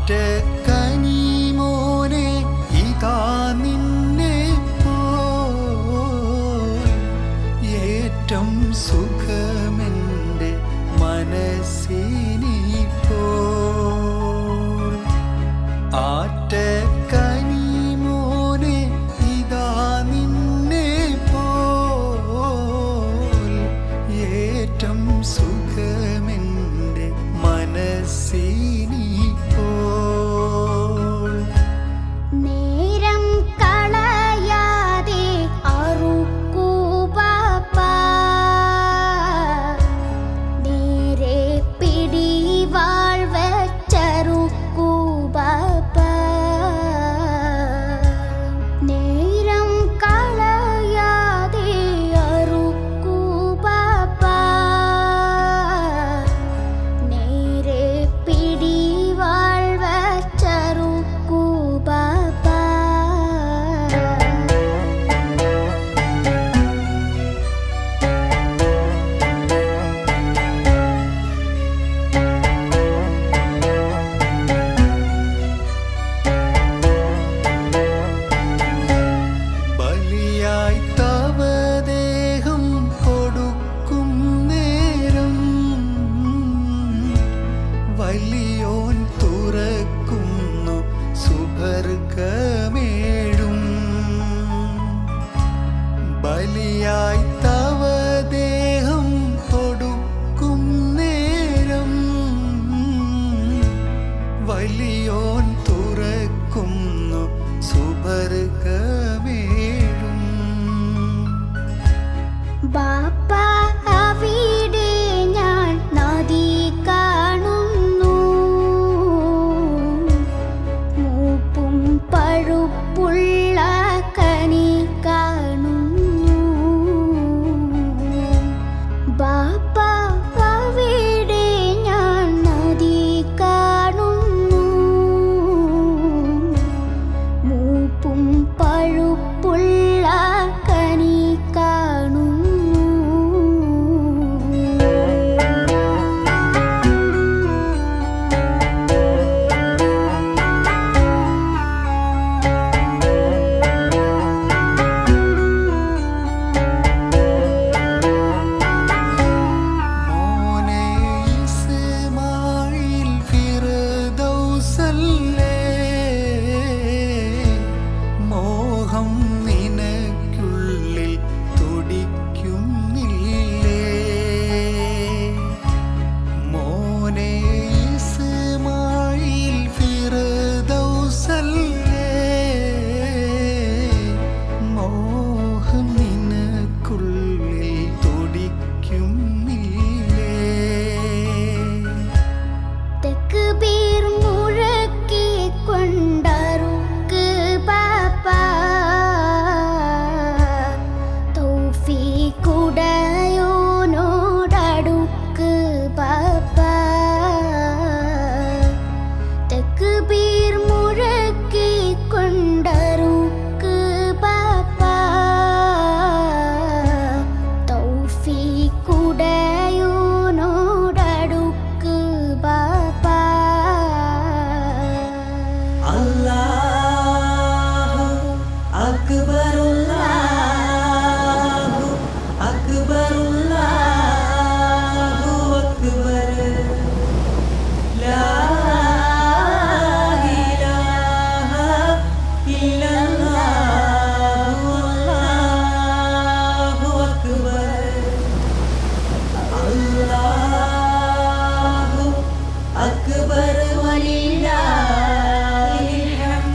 ആറ്റക്കനിമോനെ ഇതാ നിന്നെ പോൽ ഏറ്റം സുഖമെൻ്റെ മനസ്സിനിപ്പോൾ ആറ്റക്കനിമോനെ ഇതാ നിന്നെ പോൽ ഏറ്റം സുഖമെൻ്റെ മനസ്സിനിപ്പോൾ നേരം കളയാതെ അറുക്കൂ പാപ്പാ നേരെ പിടിവാൾ വെച്ചറുക്കൂ പാപ്പാ നേരം കളയാതെ അറുക്കൂ പാപ്പാ നേരെ പിടിവാൾ വച്ചറുക്കൂ പാപ്പാ ബലിയായി തവദേഹം കൊടുക്കും നേരം വലിയോൻ തുറക്കുന്നു സുഭർഗമേഴും ബലിയായി തവദേഹം കൊടുക്കും നേരം വലിയോൻ തുറക്കുന്നു സുഭർഗമേഴും ബാപ്പ അവിടെ ഞാൻ നദി കാണുന്നു മൂപ്പും പഴുപ്പുള്ള കനി കാണുന്നു ബാപ്പ അവിടെ ഞാൻ നദി കാണുന്നു മൂപ്പും പഴുപ്പുള്ള കനി കാണുന്നു മോനെ ഇസ്മായിൽ ഫിർദൗസല്ലേ മോഹം നിനക്കുള്ളിൽ തുടിക്കുന്നില്ലേ മോനെ ഇസ്മായിൽ ഫിർദൗസല്ലേ മോഹം നിനക്കുള്ളിൽ തുടിക്കുന്നില്ലേ തെക്കുബീർ മുഴക്കി കൊണ്ടറുക്ക് പാപ്പാ തൗഫീഖുടയോനോടടുക്ക് പാപ്പാ തെക്കുബീർ മുഴക്കി കൊണ്ടറുക്ക് പാപ്പാ തൗഫീഖുടയോനോടടുക്ക് പാപ്പാ അല്ലാഹു അക്ബറുല്ലാഹു അക്ബറുല്ലാഹു അക്ബർ ലാ ഇലാഹ ഇല്ലല്ലാഹു അല്ലാഹു അക്ബർ അല്ലാഹു അക്ബർ വലില്ലാഹിൽ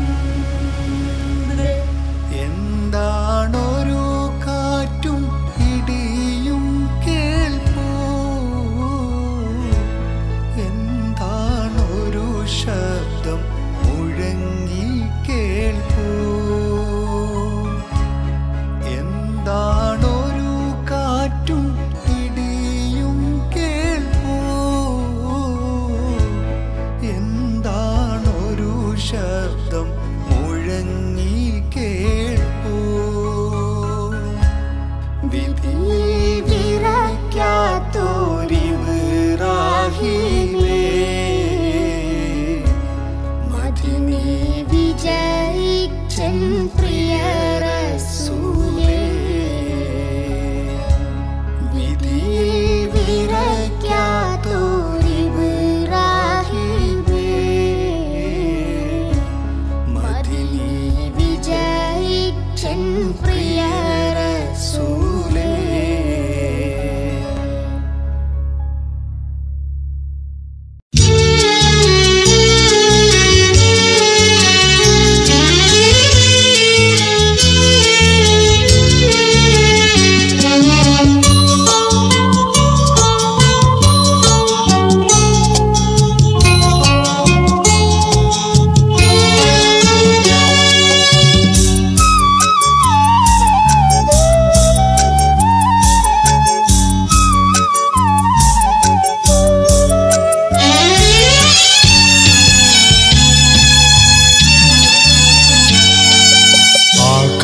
ഹംദ് എന്താണൊരു കാറ്റും ഇടിയും കേൾപ്പൂ എന്താണൊരു ശബ്ദം മുഴങ്ങി കേൾപ്പൂ എന്താണൊരു കാറ്റും ഇടിയും കേൾപ്പൂ എന്താണൊരു ശബ്ദം മുഴങ്ങി കേൾപ്പൂ വിധിയിൽ വിറയ്ക്കാത്തോരിറാഹിമേ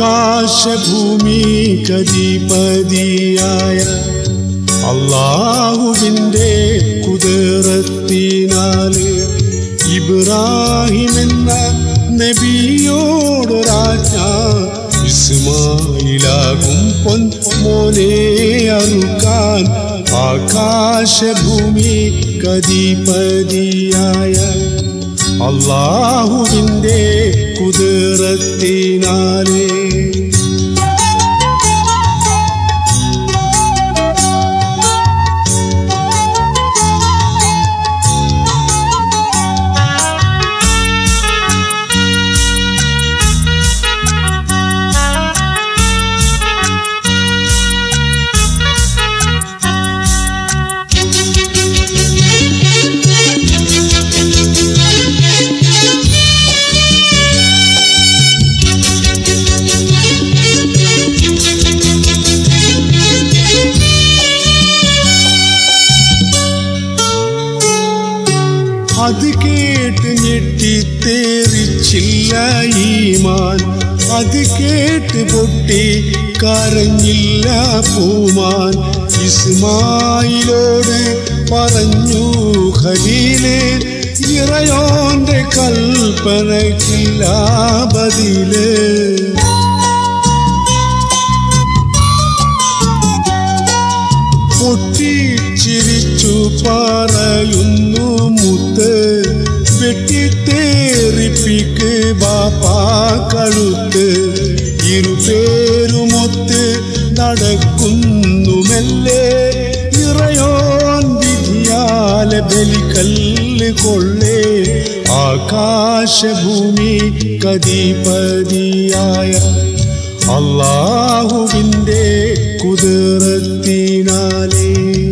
ആകാശഭൂമി കതിപതിയായ അള്ളാഹുവിൻ്റെ കുതിരത്തിനാല് ഇബ്രാഹിം എന്ന നബിയോടൊരാജ്ഞ ഇസ്മായിലാകും പൊൻ മോനെ അറുക്കാൻ ആകാശഭൂമി കതിപതിയായ അള്ളാഹുവിൻ്റെ കുതിരത്തിനാലേ അത് കേട്ട് ഞെട്ടിത്തേറിച്ചില്ല ഈമാൻ അത് കേട്ട് പൊട്ടി കരഞ്ഞില്ല പൂമാൻ ഇസ്മായിലോട് പറഞ്ഞു ഖലീലേ ഇറയോന്റെ കൽപ്പനയ്ക്കില്ല ബദില് പൊട്ടിച്ചിരിച്ചു പറയുന്നു മുത്ത് വെട്ടിത്തേറിപ്പിക്ക് ബാപ്പാ കഴുത്ത് ഇരുപേരുമൊത്ത് നടക്കുന്നു മെല്ലെ ഇറയോൻ വിധിയാലെ ബലിക്കല്ല് കൊള്ളേ ആകാശഭൂമി കതിപതിയായ അള്ളാഹുവിൻ്റെ കുതിരത്തിനാലേ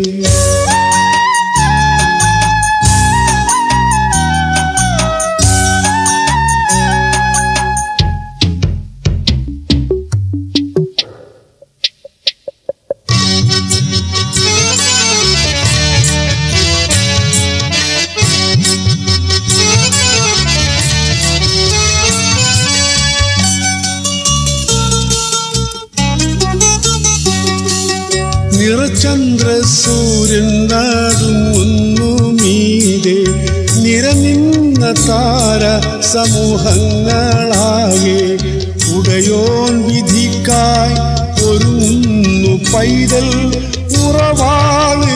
നിറചന്ദ്ര സൂര്യൻ നടുങ്ങുന്നു മീതെ നിരനിന്ന താര സമൂഹങ്ങളാകെ ഉടയോൻ വിധിക്കായി ഒരുങ്ങുന്നു പൈതൽ ഉറവാള്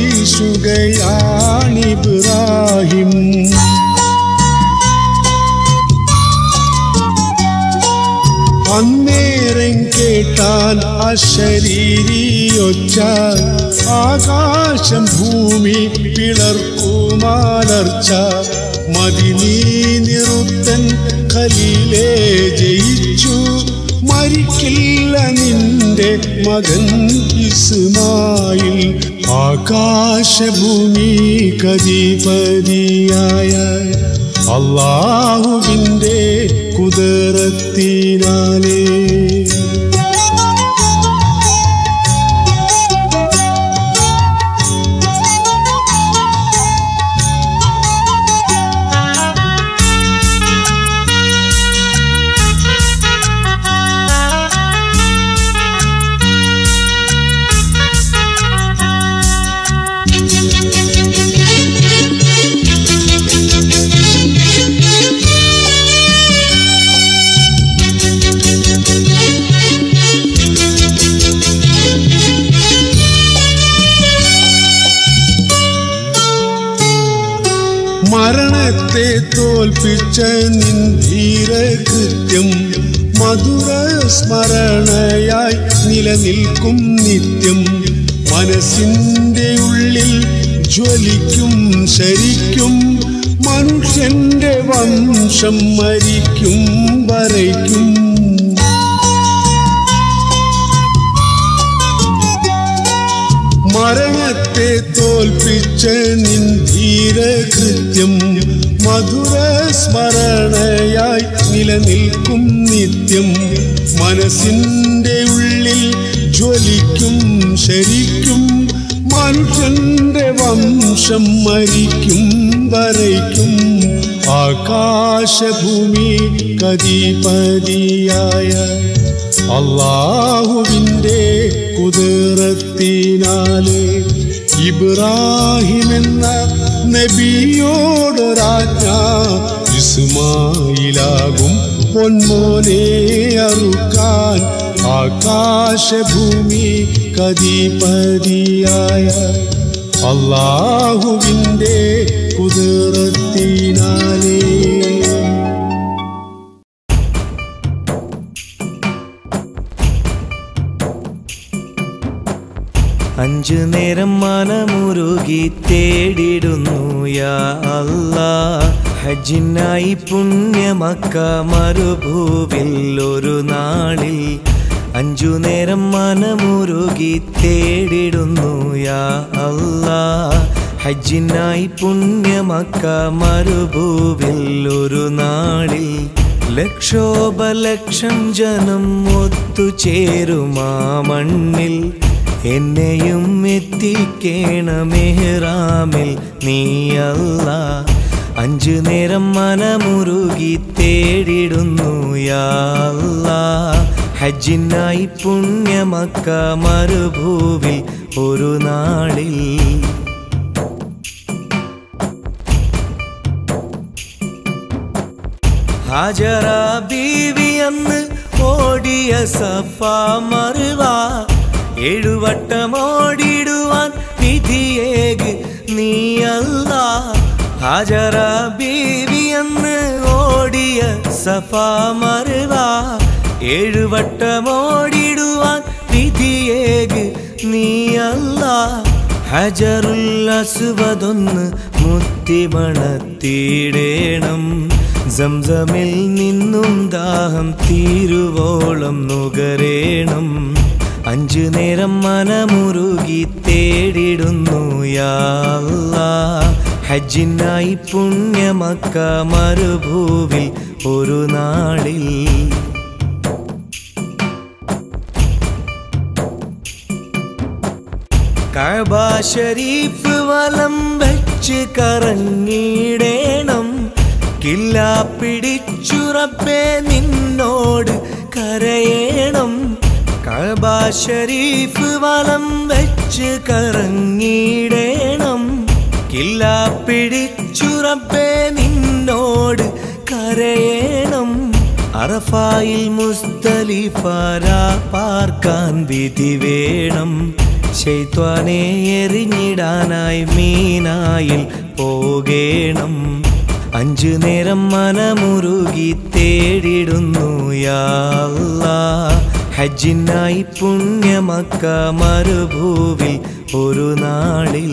വീശുകയാണിബ്രാഹിം അന്നേരം കേട്ടാൽ അശരീരിയൊച്ച ആകാശം ഭൂമി പിളർക്കുമാലർച്ച മതിനീ നിറുത്തൻ കലിലേ ജയിച്ചു മരിക്കില്ല നിന്റെ മകൻ ഇസ്മായിൽ ആകാശഭൂമി കതിപതിയായ അള്ളാഹുവിൻ്റെ കുതിരത്തിനാലേ മരണത്തെ തോൽപ്പിച്ച നിൻധീര കൃത്യം മധുര സ്മരണയായി നിലനിൽക്കും നിത്യം മനസ്സിന്റെ ഉള്ളിൽ ജ്വലിക്കും ശരിക്കും മനുഷ്യന്റെ വംശം മരിക്കും വരയ്ക്കും മരണത്തെ തോൽപ്പിച്ച നിൻധീര കൃത്യം മധുര സ്മരണയായി നിലനിൽക്കും നിത്യം മനസ്സിന്റെ ഉള്ളിൽ ജ്വലിക്കും ശരിക്കും മനുഷ്യന്റെ വംശം മരിക്കും വരയ്ക്കും ആകാശഭൂമി കതിപതിയായ അള്ളാഹുവിൻ്റെ കുതിരത്തിനാലെ ഇബ്രാഹിം എന്ന നബിയോടൊരാജ്ഞ ഇസ്മായിലാകും പൊന്മോനെ അറുക്കാൻ ആകാശഭൂമി കതിപതിയായ അള്ളാഹുവിൻ്റെ കുതിരത്തിനാലേ അഞ്ചു നേരം മനമുരുകി തേടിടുന്നു യാ അല്ലാ ഹജ്ജിനായി പുണ്യമക്ക മരുഭൂവിൽ ഒരു നാളിൽ അഞ്ചു നേരം മനമുരുകി തേടിടുന്നു യാ അല്ലാ ഹജ്ജിനായി പുണ്യമക്ക മരുഭൂവിൽ ഒരു നാളിൽ ലക്ഷോപലക്ഷം ജനം ഒത്തുചേരുമാ മണ്ണിൽ എന്നെയും എത്തിക്കേണമെഹ്റാമിൽ നീയല്ല അഞ്ചു നേരം മനമുരുകി തേടിടുന്നു യാല്ല ഹജ്ജിനായി പുണ്യമക്ക മരുഭൂവിൽ ഒരു നാളിൽ ഹാജറ ബീവി അന്ന് ഓടിയ സഫ മറുവ ഏഴുവട്ടം ഓടിടുവാൻ വിധിയേക് നീയല്ല ഹാജറ ബീവി അന്ന് ഓടിയ സഫ മറുവ ഏഴുവട്ടം ഓടിടുവാൻ വിധിയേക് നീയല്ല ഹജറുൽ അസ്വദൊന്ന് മുത്തിമണത്തിടേണം സംസമിൽ നിന്നും ദാഹം തീരുവോളം നുകരേണം അഞ്ചു നേരം മനമുരുകി തേടിടുന്നു യാല്ല ഹജ്ജിനായി പുണ്യമക്ക മരുഭൂവിൽ ഒരു നാളിൽ കഅബ ഷരീഫ് വലം വെച്ച് കറങ്ങിടേണം കില്ല പിടിച്ചുറപ്പേ നിന്നോട് കരയേണം കഅബ ഷരീഫ് വലം വെച്ച് കറങ്ങിടേണം കില്ല പിടിച്ചുറപ്പേ നിന്നോട് കരയേണം അറഫായിൽ മുസ്തലിഫാര പാർക്കാൻ വിധി വേണം ശൈത്വാനെ എറിഞ്ഞിടാനായി മീനായിൽ പോകേണം അഞ്ചു നേരം മനമുരുകി തേടിടുന്നു യാല്ല ഹജ്ജിനായി പുണ്യമക്ക മരുഭൂവിൽ ഒരു നാളിൽ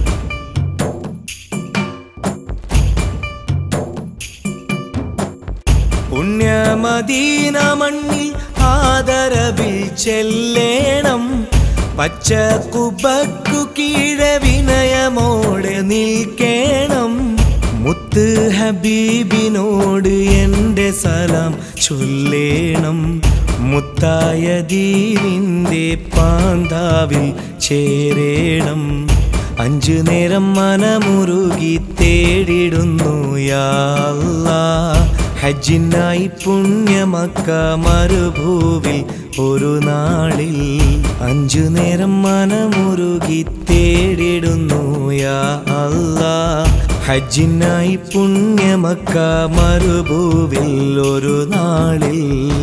പുണ്യമദീന മണ്ണിൽ ആദരവിൽ ചെല്ലേണം പച്ച കുബക്കു കീഴെ വിനയമോടെ നിൽക്കേണം മുത്ത് ഹബീബിനോട് എൻ്റെ സലാം ചൊല്ലേണം മുത്തായ ദീനിൻ്റെ പാന്താവിൽ ചേരേണം അഞ്ചു നേരം മനമുരുകി തേടിടുന്നു യാല്ല ഹജ്ജിനായി പുണ്യമക്ക മരുഭൂവിൽ ഒരു നാളിൽ അഞ്ചു നേരം മനമുരുകി തേടിടുന്നു യാ അല്ലാ ഹജ്ജിനായി പുണ്യമക്ക മരുഭൂവിൽ ഒരു നാളിൽ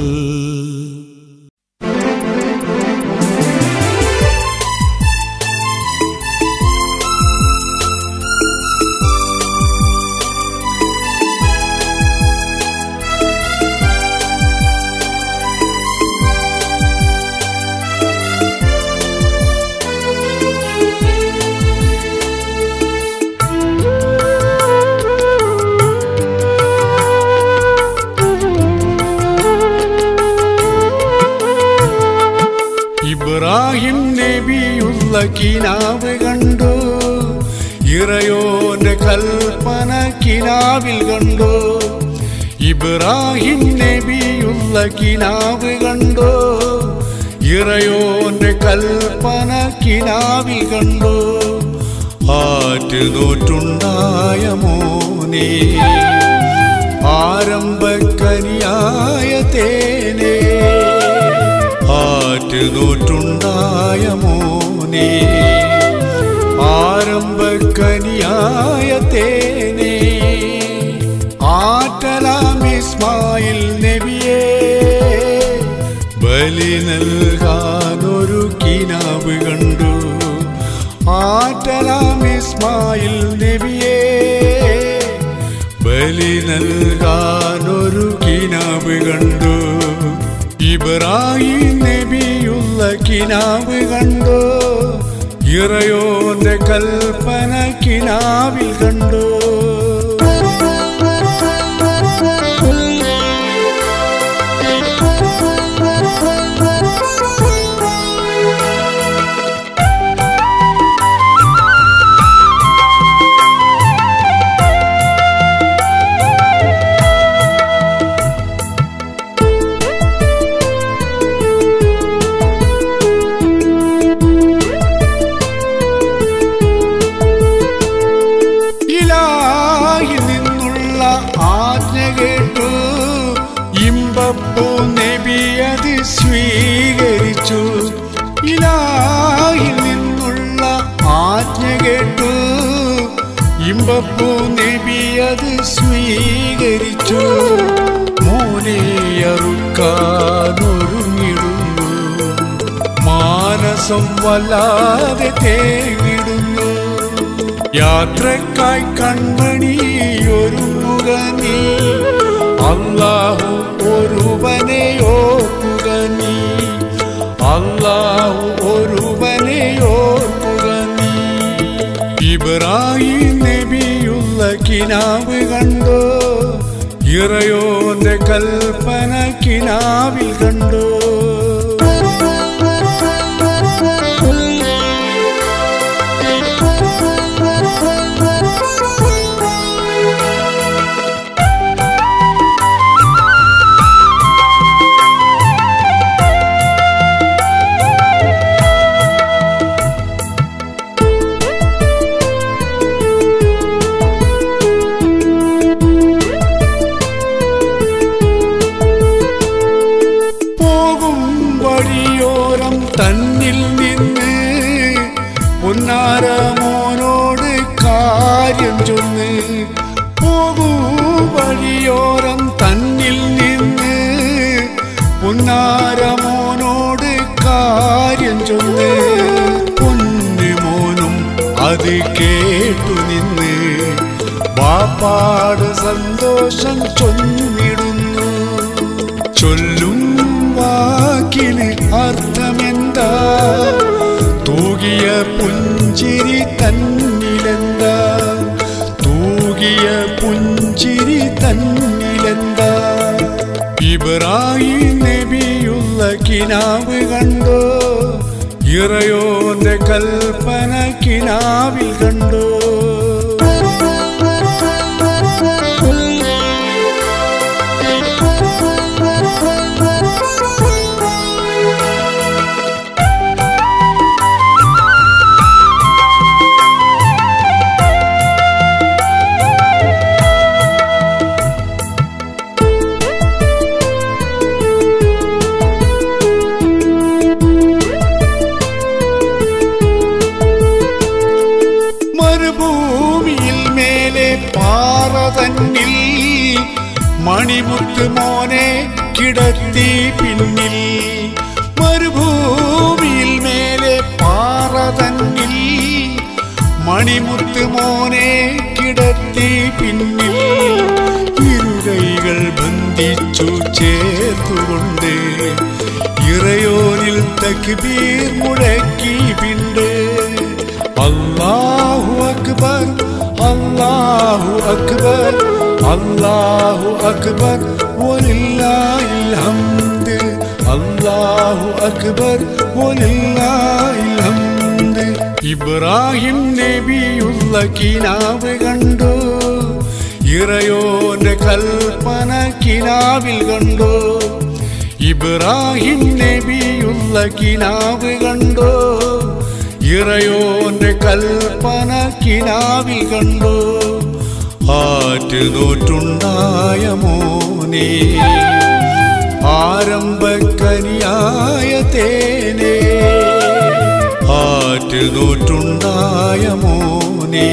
ഇബ്രാഹിം നബിയുള്ള കിനാവ് കണ്ടു ഇറയോന്റെ കൽപ്പന കിനാവിൽ കണ്ടു ഇബ്രാഹിം നബിയുള്ള കിനാവ് കണ്ടു ഇറയോന്റെ കൽപ്പന കിനാവിൽ കണ്ടു ആറ്റ് നോറ്റുണ്ടായ മോനെ ആരംഭക്കനിയായ തേനേ നോറ്റുണ്ടായ മോനെ ആരംഭക്കനിയായ തേനെ ആറ്റലാം ഇസ്മായിൽ നബിയേ ബലി നൽകാനൊരു കിനാവ് കണ്ടു ആറ്റലാം ഇസ്മായിൽ നബിയേ ബലി നൽകാനൊരു കിനാവ് കണ്ടു ഇബ്രാഹിം നബിയുള്ള കിനാവ് കണ്ടു ഇറയോന്റെ കൽപ്പന കിനാവിൽ കണ്ടു ഇലാഹിൽ നിന്നുള്ള ആജ്ഞ കേട്ടു ഇമ്പപ്പൂ നബി അത് സ്വീകരിച്ചു ഇലാഹിൽ നിന്നുള്ള ആജ്ഞ കേട്ടു ഇമ്പപ്പൂ നബി അത് സ്വീകരിച്ചു മോനെ അറുക്കാനൊരുങ്ങിടുന്നു മാനസം വല്ലാതെ തേവിടുന്നു യാത്രക്കായി കൺമണി ഒരുങ്ങുക നീ അള്ളാഹു ഒരുവനെ ഓർക്കുക നീ അള്ളാഹു ഒരുവനെ ഓർക്കുക നീ ഇബ്രാഹിം നബിയുള്ള കിനാവ് കണ്ടോ ഇറയോന്റെ കൽപ്പന കിനാവിൽ കണ്ടോ പോകും വഴിയോരം തന്നിൽ നിന്ന് പൊന്നാര മോനോട് കാര്യം ചൊന്ന് പോകും വഴിയോരം തന്നിൽ നിന്ന് പൊന്നാര മോനോട് കാര്യം ചൊന്ന് പൊന്നു മോനും അത് കേട്ടു നിന്ന് ബാപ്പാട് സന്തോഷം ചൊന്നിടുന്നു ചൊല്ലും വാക്കിന് അർത്ഥമെന്താ തൂകിയ പുഞ്ചിരി തന്നിലെന്താ തൂകിയ പുഞ്ചിരി തന്നിലെന്താ ഇബ്രാഹിം നബിയുള്ള കിനാവ് കണ്ടോ ഇറയോന്റെ കൽപ്പന കിനാവിൽ കണ്ടോ മരുഭൂമിയിൽ മേലെ പാറ തന്നിൽ മണിമുത്ത് മോനെ കിടത്തി പിന്നിൽ മരുഭൂമിയിൽ മേലെ പാറ തന്നിൽ മണിമുത്ത് മോനെ കിടത്തി പിന്നിൽ ഇരുകൈകൾ ബന്ധിച്ചു ചേർത്തുകൊണ്ട് ഇറയോനിൽ തക്ബീർ മുഴക്കി പിണ്ട് അല്ലാഹു അക്ബർ അല്ലാഹു അക്ബർ അല്ലാഹു അക്ബർ വലില്ലാഹിൽ ഹംദ് അല്ലാഹു അക്ബർ വലില്ലാഹിൽ ഹംദ് ഇബ്രാഹിം നബിയുള്ള കിനാവ് കണ്ടു ഇറയോന്റെ കൽപ്പന കിനാവിൽ കണ്ടു ഇബ്രാഹിം നബിയുള്ള കിനാവ് കണ്ടോ ഇറയോന്റെ കൽപ്പന കിനാവിൽ കണ്ടോ ആറ്റ് നോറ്റുണ്ടായ മോനെ ആരംഭക്കനിയായ തേനെ ആറ്റുനോറ്റുണ്ടായ മോനെ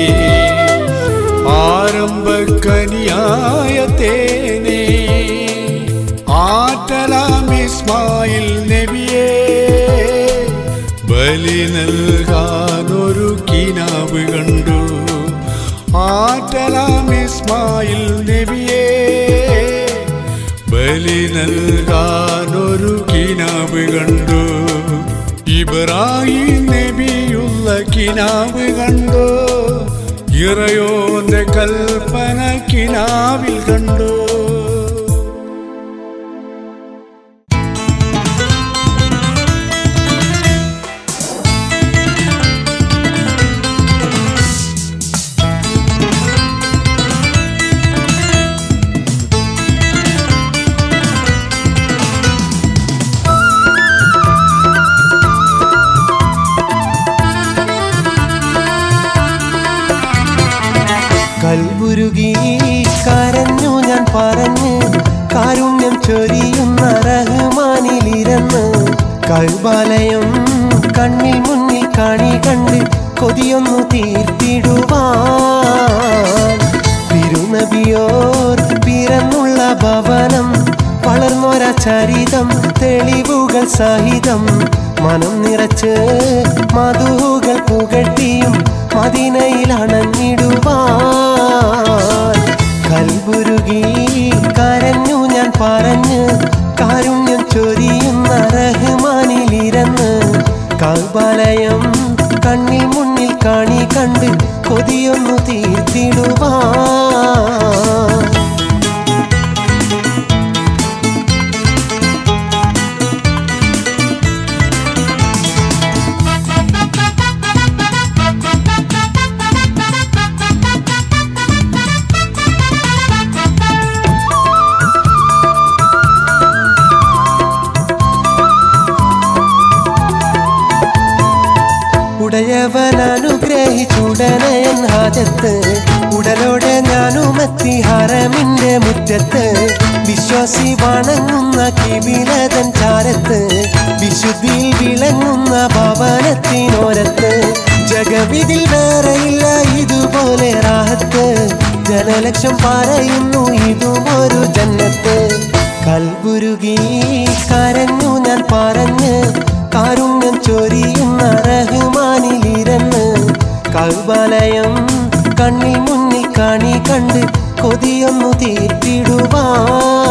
ആരംഭക്കനിയായ തേനെ ആറ്റലാം ഇസ്മായിൽ നബിയേ ബലി നൽകാനൊരു കിനാവ് കണ്ടു ആറ്റലാം ഇസ്മായിൽ നബിയേ ബലി നൽകാനൊരു കിനാവ് കണ്ടു ഇബ്രാഹിം നബിയുള്ള കിനാവ് കണ്ടു ഇറയോന്റെ കൽപ്പന കിനാവിൽ കണ്ടു കൽബുരുകി കരഞ്ഞു ഞാൻ പറഞ്ഞ് കാരുണ്യം ചൊരിയുന്ന റഹ്മാനിലിരുന്ന് കൽബാലയം കണ്ണിൽ മുന്നിൽ കാണി കണ്ട് കൊതിയൊന്നു തീർത്തിടുവാൻ തിരുനബിയോർ പിറന്നുള്ള ഭവനം വളർന്നൊര ചരിതം തെളിവുകൾ സഹിതം മനം നിറച്ച് മധുകൾ പുകട്ടിയും മദിനയിൽ അണഞ്ഞിടുവാൻ കൽബുരുകി കരഞ്ഞു ഞാൻ പറഞ്ഞ് കാരുണ്യം ചൊരിയുന്ന റഹ്മാനിലിരുന്ന് കൽബാലയം കണ്ണിൽ മുന്നിൽ കാണി കണ്ട് കൊതിയൊന്നു തീർത്തിടുവാൻ ഉടയവൻ അനുഗ്രഹിച്ചുടനയൻ ഹാജത്ത് ഉടലോടെ ഞാനുമെത്തി ഹറമിന്റെ മുറ്റത്ത് വിശ്വാസി വണങ്ങുന്ന കിവിലതൻ ചാരത്ത് വിശുദ്ധിയിൽ വിളങ്ങുന്ന ഭവനത്തിനോരത്ത് ജഗവിതിൽ വേറെയില്ല ഇതുപോലെ റാഹത്ത് ജനലക്ഷം പറയുന്നു ഇതും ഒരു ജന്നത്ത് കൽബുരുകി കരഞ്ഞു ഞാൻ പറഞ്ഞ് കാരുണ്യം ചൊരിയുന്ന റഹ്മാനിലിരുന്ന് കൽബാലയം കണ്ണിൽ മുന്നിൽ കാണി കണ്ട് കൊതിയൊന്നു തീർത്തിടുവാൻ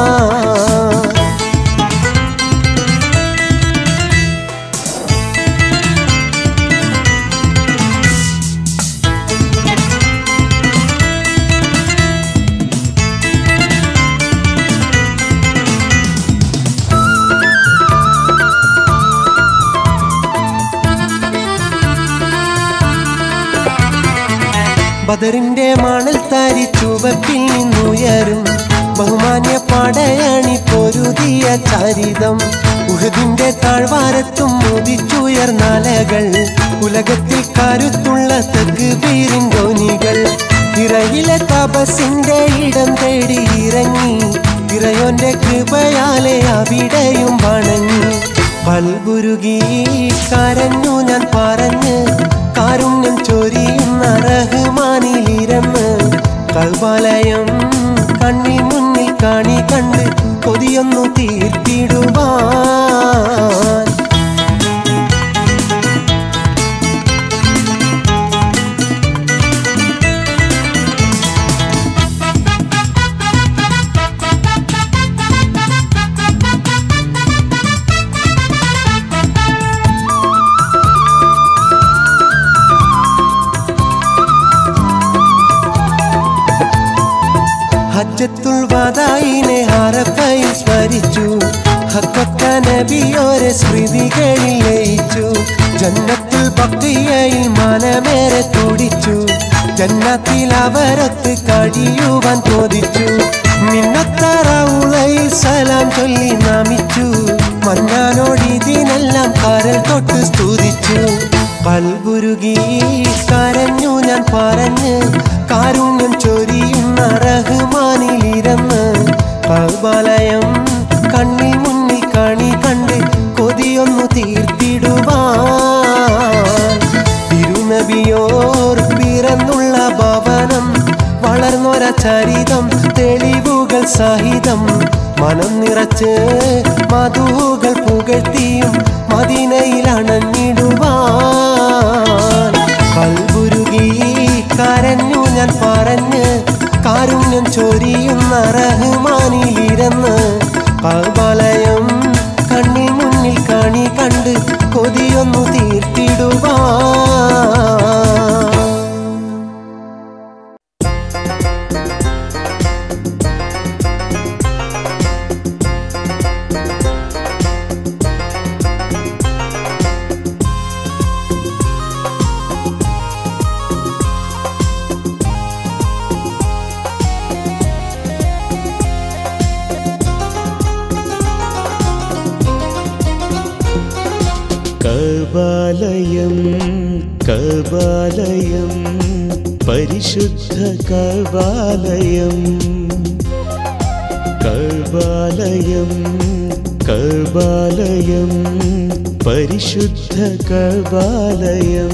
ബദറിന്റെ മണൽ താരി ചുവപ്പിൽ നിന്നുയരും ബഹുമാന്യ പടയണി പൊരുതിയ ചരിതം ഉഹദിന്റെ താഴ്വാരത്തും മുതിച്ചുയർന്നലകൾ ഉലകത്തിൽ കരുത്തുള്ള തെക്ക് വീരിൻ ധോനികൾ ഇറയിലെ തപസിന്റെ ഇടം തേടി ഇറങ്ങി ഇറയോന്റെ കൃപയാലെ അവിടെയും വണങ്ങി പൽഗുരുകി കരഞ്ഞു ഞാൻ പറഞ്ഞ് കാരുണ്യം ചൊരിയുന്ന റഹ്മാനിലിരുന്ന് കൽബാലയം കണ്ണിൽ മുന്നിൽ കാണി കണ്ട് കൊതിയൊന്നു തീർത്തിടുവാൻ ഹജ്ജത്തുൽ വദായിനെ ഹറഫയിൽ സ്മരിച്ചു ഹക്കൊത്ത നബിയോരെ സ്മൃതികളിൽ ലയിച്ചു ജന്നത്തുൽ ബക്കിയയിൽ മനമേറെ തുടിച്ചു ജന്നത്തിൽ അവരൊത്ത് കഴിയുവാൻ ചോദിച്ചു മിന്നത്തറൗളയിൽ സലാം ചൊല്ലി നമിച്ചു മഞ്ഞാനോട് ഇതിനെല്ലാം കരൽ തൊട്ട് സ്തുതിച്ചു കൽബുരുകി കരഞ്ഞു ഞാൻ പറഞ്ഞ് കാരുണ്യം ചൊരിയുന്ന റഹ്മാനിലിരുന്ന് കൽബാലയം കണ്ണിൽ മുന്നിൽ കണി കണ്ട് കൊതിയൊന്നു തീർത്തിടുവാൻ തെളിവുകൾ സഹിതം മനം നിറച്ച് മധുകൾ പുകഴ്ത്തിയും മദീനയിൽ അണഞ്ഞിടുവാൻ കൽബുരുകി കരഞ്ഞു ഞാൻ പറഞ്ഞ് കാരുണ്യം ചൊരിയുന്ന റഹ്മാനിലിരുന്ന് കൽബലയം കണ്ണിൽ മുന്നിൽ കണി കണ്ട് കൊതിയൊന്നു തീർത്തിടുവാൻ കബാലയം കബാലയം പരിശുദ്ധ കബാലയം കബാലയം കബാലയം പരിശുദ്ധ കബാലയം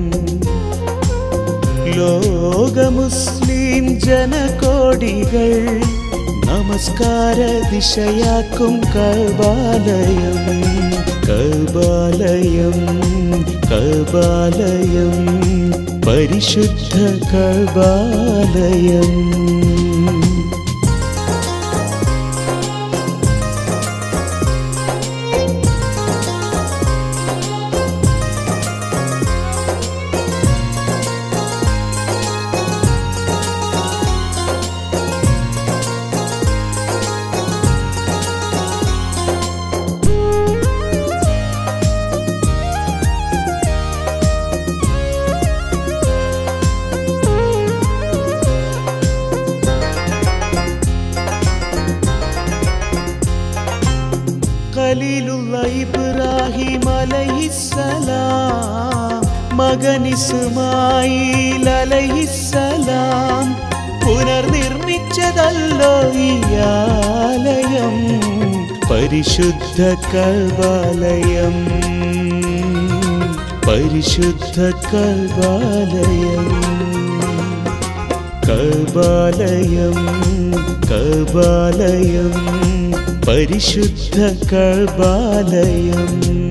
ലോക മുസ്ലിം ജനകോടികൾ നമസ്കാര ദിശയാക്കും കബാലയം കബാലയം കബാലയം പരിശുദ്ധ കബാലയം ഖലീലുള്ള ഇബ്രാഹിം അലൈഹിസ്സലാം മകൻ ഇസ്മായിൽ അലൈഹിസ്സലാം പുനർനിർമ്മിച്ചതല്ലോ ഈ ആലയം പരിശുദ്ധ കൽവാലയം പരിശുദ്ധ കൽവാലയം കബാലയം കബാലയം പരിശുദ്ധ കബാലയം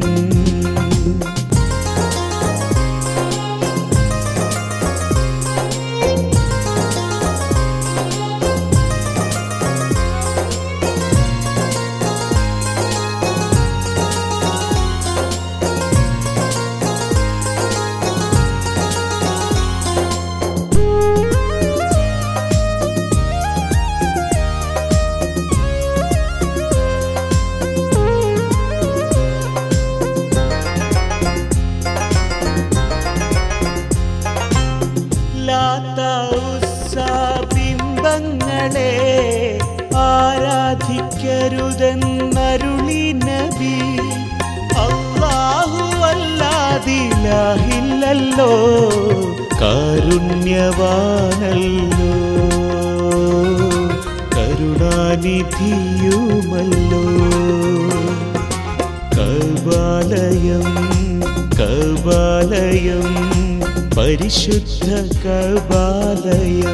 ലാത്ത ഉസ്സ ബിംബങ്ങളെ ആരാധിക്കരുതെന്നരുളി നബി അല്ലാഹു അല്ലാതിലാഹില്ലല്ലോ കാരുണ്യവാനല്ലോ കരുണാനിധിയുമല്ലോ കബാലയം കബാലയം പരിശുദ്ധ കബാലയം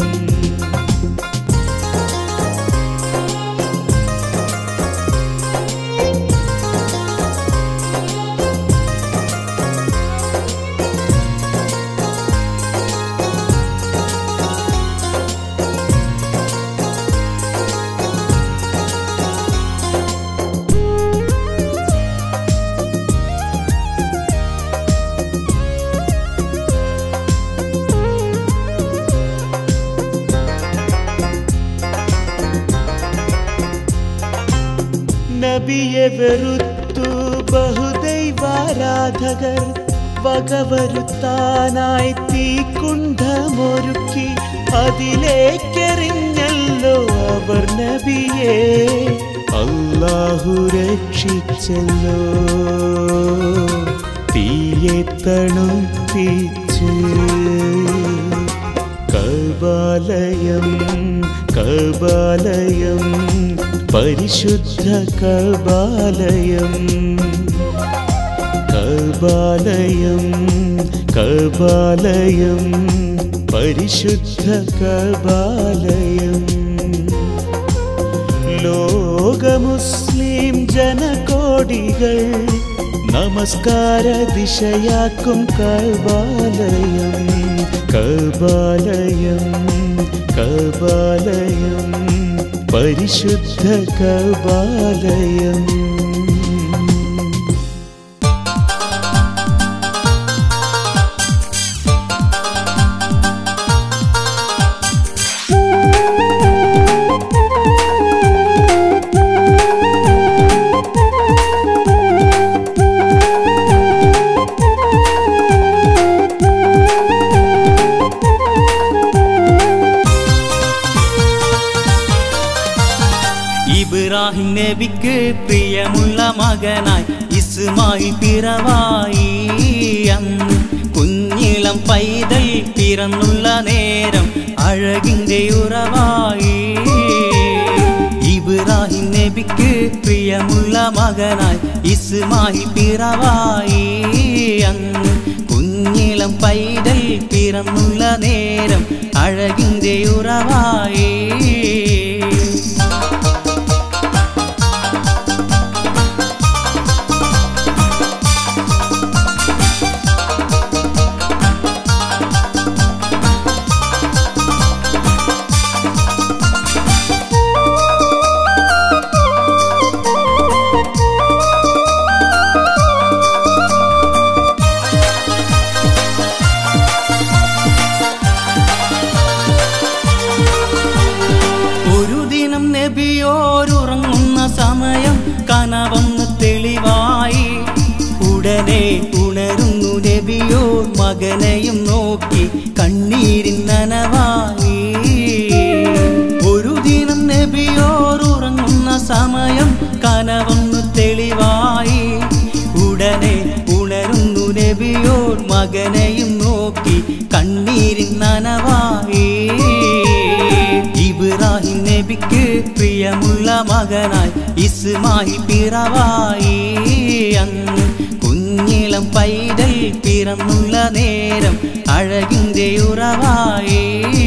നബിയെ വെറുത്തു ബഹുദൈവാരാധകർ വകവരുത്താനായി തീക്കുണ്ഠമൊരുക്കി അതിലേക്കെറിഞ്ഞല്ലോ അവർ നബിയെ അല്ലാഹു രക്ഷിച്ചല്ലോ തീയെ തണുപ്പിച്ച് കബാലയം കബാലയം പരിശുദ്ധ കബാലയം കബാലയം കബാലയം പരിശുദ്ധ കബാലയം കോടികൾ നമസ്കാര ദിശയാക്കും കബാലയം കബാലയം കബാലയം പരിശുദ്ധ കബാലയം ഇബ്രാഹിം നബിക്ക് പ്രിയമുള്ള മകനായി ഇസ്മായിൽ പിറവായി അന്ന് കുഞ്ഞിളം പൈതൽ പിറന്നുള്ള നേരം അഴകിന്റെ ഉറവായി ഇബ്രാഹിം നബിക്ക് പ്രിയമുള്ള മകനായി ഇസ്മായിൽ പിറവായി അന്ന് കുഞ്ഞിളം പൈതൽ പിറന്നുള്ള നേരം അഴകിന്റെ ഉറവായി ഒരു ദിനം നബിയോരുറങ്ങുന്ന സമയം കനവന്ന് തെളിവായി ഉടനെ ഉണരുന്നു നബിയോർ മകനെയും നോക്കി കണ്ണീരിൻ നനവായി ഒരു ദിനം നബിയോരുറങ്ങുന്ന സമയം കനവന്നു തെളിവായി ഉടനെ ഉണരുന്നു നബിയോർ മകനെയും നോക്കി കണ്ണീരിൻ നനവായി ഇബ്രാഹിം നബിക്ക് പ്രിയമുള്ള മകനായി ഇസ്മായിൽ പിറവായി അന്ന് കുഞ്ഞിളം പൈതൽ പിറന്നുള്ള നേരം അഴകിന്റെ ഉറവായി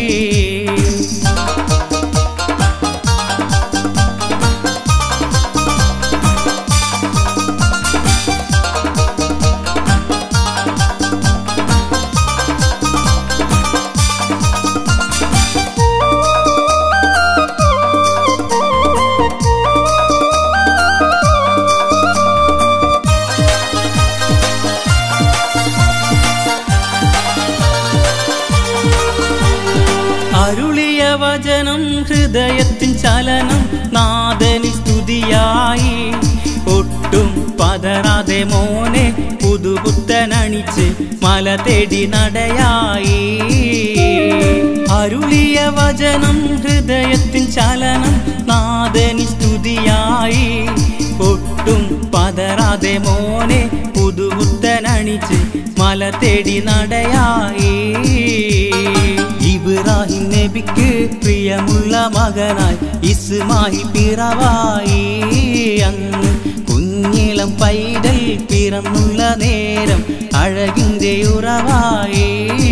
അരുളിയ വചനം ഹൃദയത്തിൻ ചലനം നാദനി സ്തുതിയായി ഒട്ടും പതറാതെ മോനെ പുതുപുത്തനണിച്ച് മല തേടി നടയായി അരുളിയ വചനം ഹൃദയത്തിൻ ചലനം നാദനി സ്തുതിയായി ഒട്ടും പതറാതെ മോനെ പുതുപുത്തനണിച്ച് മല തേടി നടയായി ഇബ്രാഹിം നബിക്ക് പ്രിയമുള്ള മകനായി ഇസ്മായിൽ പിറവായി അന്ന് കുഞ്ഞിളം പൈതൽ പിറന്നുള്ള നേരം അഴകിന്റെ ഉറവായി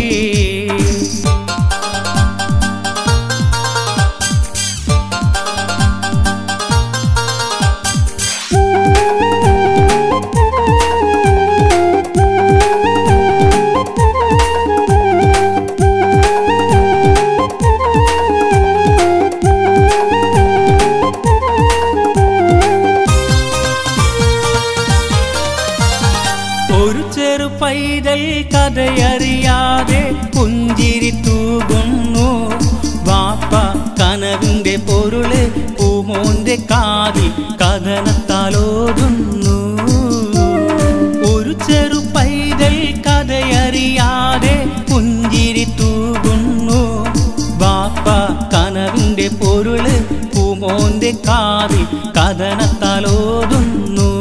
ഒരു ചെറു പൈതൽ കഥയറിയാതെ പുഞ്ചിരി തൂകുന്നു വാപ്പ കനവിന്റെ പൊരുള് പൂമോന്റെ കാതിൽ കഥനത്താലോതുന്നു ഒരു ചെറു പൈതൽ കഥയറിയാതെ പുഞ്ചിരി തൂകുന്നു വാപ്പ കനവിന്റെ പൊരുള് പൂമോന്റെ കാതിൽ കഥനത്താലോതുന്നു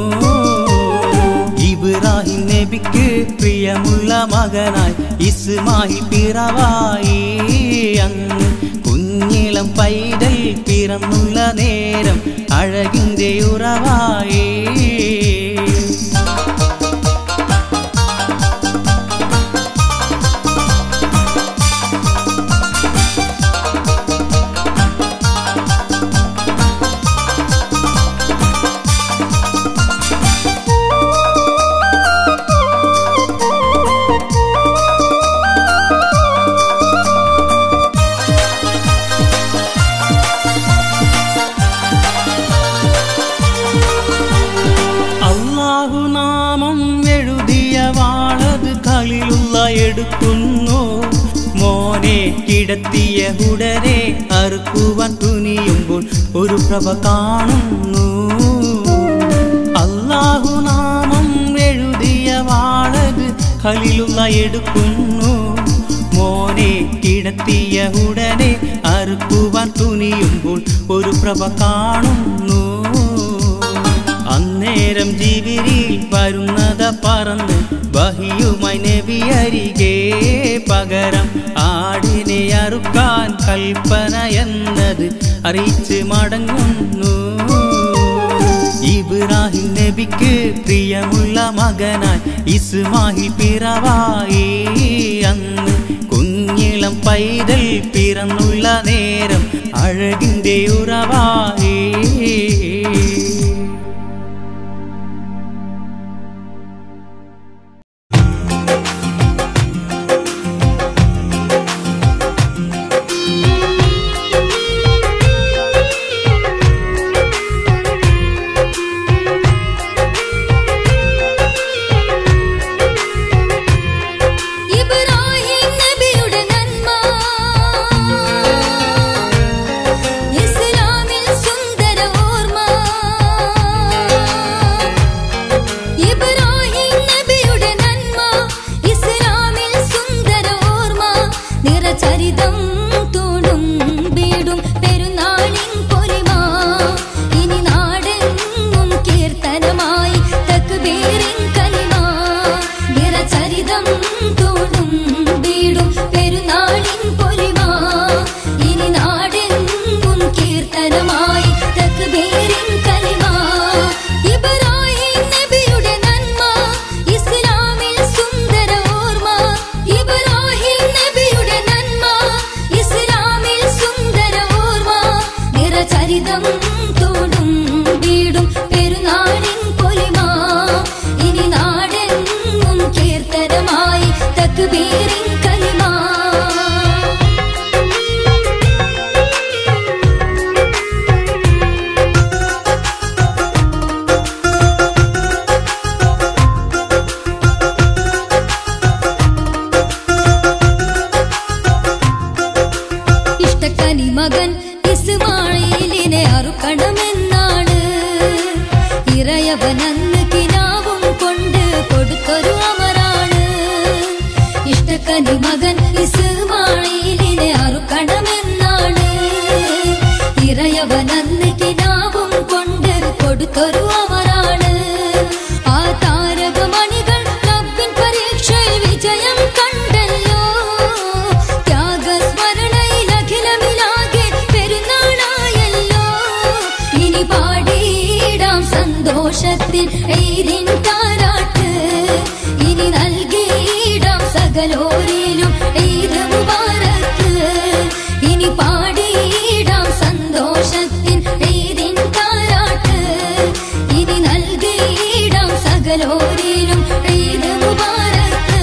ഇബ്രാഹിം നബിക്ക് പ്രിയമുള്ള മകനായി ഇസ്മായിൽ പിറവായി അന്ന് കുഞ്ഞിളം പൈതൽ പിറന്നുള്ള നേരം അഴകിന്റെ ഉറവായി കിടത്തിയ ഉടനെ അറുക്കുവാൻ തുനിയുമ്പോൾ ഒരു പ്രഭ കാണുന്നു അല്ലാഹു നാമം എഴുതിയ വാളത് ഖലിലുള്ള എടുക്കുന്നു മോനെ കിടത്തിയ ഉടനെ അറുക്കുവാൻ തുനിയുമ്പോൾ ഒരു പ്രഭ കാണുന്നു അന്നേരം ജീവിരിൽ വരുന്നത പറന്ന് ബഹിയുമായി നബി അരികെ പകരം ആടിനെ അറുക്കാൻ കൽപ്പന എന്നത് അറിയിച്ച് മടങ്ങുന്നു ഇബ്രാഹിം നബിക്ക് പ്രിയമുള്ള മകനായി ഇസ്മാഹിൽ പിറവായി അന്ന് കുഞ്ഞിളം പൈതൽ പിറന്നുള്ള നേരം അഴകിൻ്റെ ഉറവായി ഇബ്രാഹിം നബിയുടെ നന്മ ഇസ്ലാമിൽ സുന്ദര ഓർമ്മ ഇബ്രാഹിം നബിയുടെ നന്മ ഇസ്ലാമിൽ സുന്ദര ഓർമ്മ നിറചരിതം തൂണും വീടും പെരുന്നാളിൻ പൊലിമ ഇനി നാടെങ്ങും കീർത്തനമായി തക്ബീറിൻ കലിമ നിറചരിതം തൂണും വീടും പെരുന്നാളിൻ പൊലിമ ഇനി നാടെങ്ങും കീർത്തനമായി തക്ബീറിൻ കലിമ ഇബ്രാഹിം നബിയുടെ നന്മ ഇസ്ലാമിൽ സുന്ദര ഓർമ്മ ഇബ്രാഹിം നബിയുടെ നന്മ ഇസ്ലാമിൽ സുന്ദര ഓർമ്മ നിറചരിതം തോടും വീടും പെരുന്നാളിൻ പൊലിമ ഇനി നാടെങ്ങും കീർത്തനമായി തക്ബീറിൻ കലിമ ഇഷ്ടക്കനി മകൻ ഇസ്മായിലിനെ അറുക്കണമെന്നാണ് ഇറയവനന്ന് കിനാവും കൊണ്ട് കൊടുത്തൊരു അമരാണ് ഇഷ്ടക്കനി മകൻ ഇസ്മായിലിനെ അറുക്കണമെന്നാണ് ഇറയവനന്ന് കിനാവും കൊണ്ട് കൊടുത്തൊരു അമരാണ് ആ താരകമണികൾ റബ്ബിൻ പരീക്ഷയിൽ വിജയം കണ്ടല്ലോ ത്യാഗസ്മരണയിൽ അഖിലമിലാകെ പെരുന്നാളായല്ലോ ഇനി പാടിയിടാം സന്തോഷത്തിൽ എയ്തിൻ താരാട്ട് ഇനി നൽകിയിടാം സകലോരിലും എയ്ത് മുബാറക്ക് ഇനി പാടിയിടാം സന്തോഷത്തിൽ എയ്തിൻ താരാട്ട് ഇനി നൽകിയിടാം സകലോരിലും എയ്ത് മുബാറക്ക്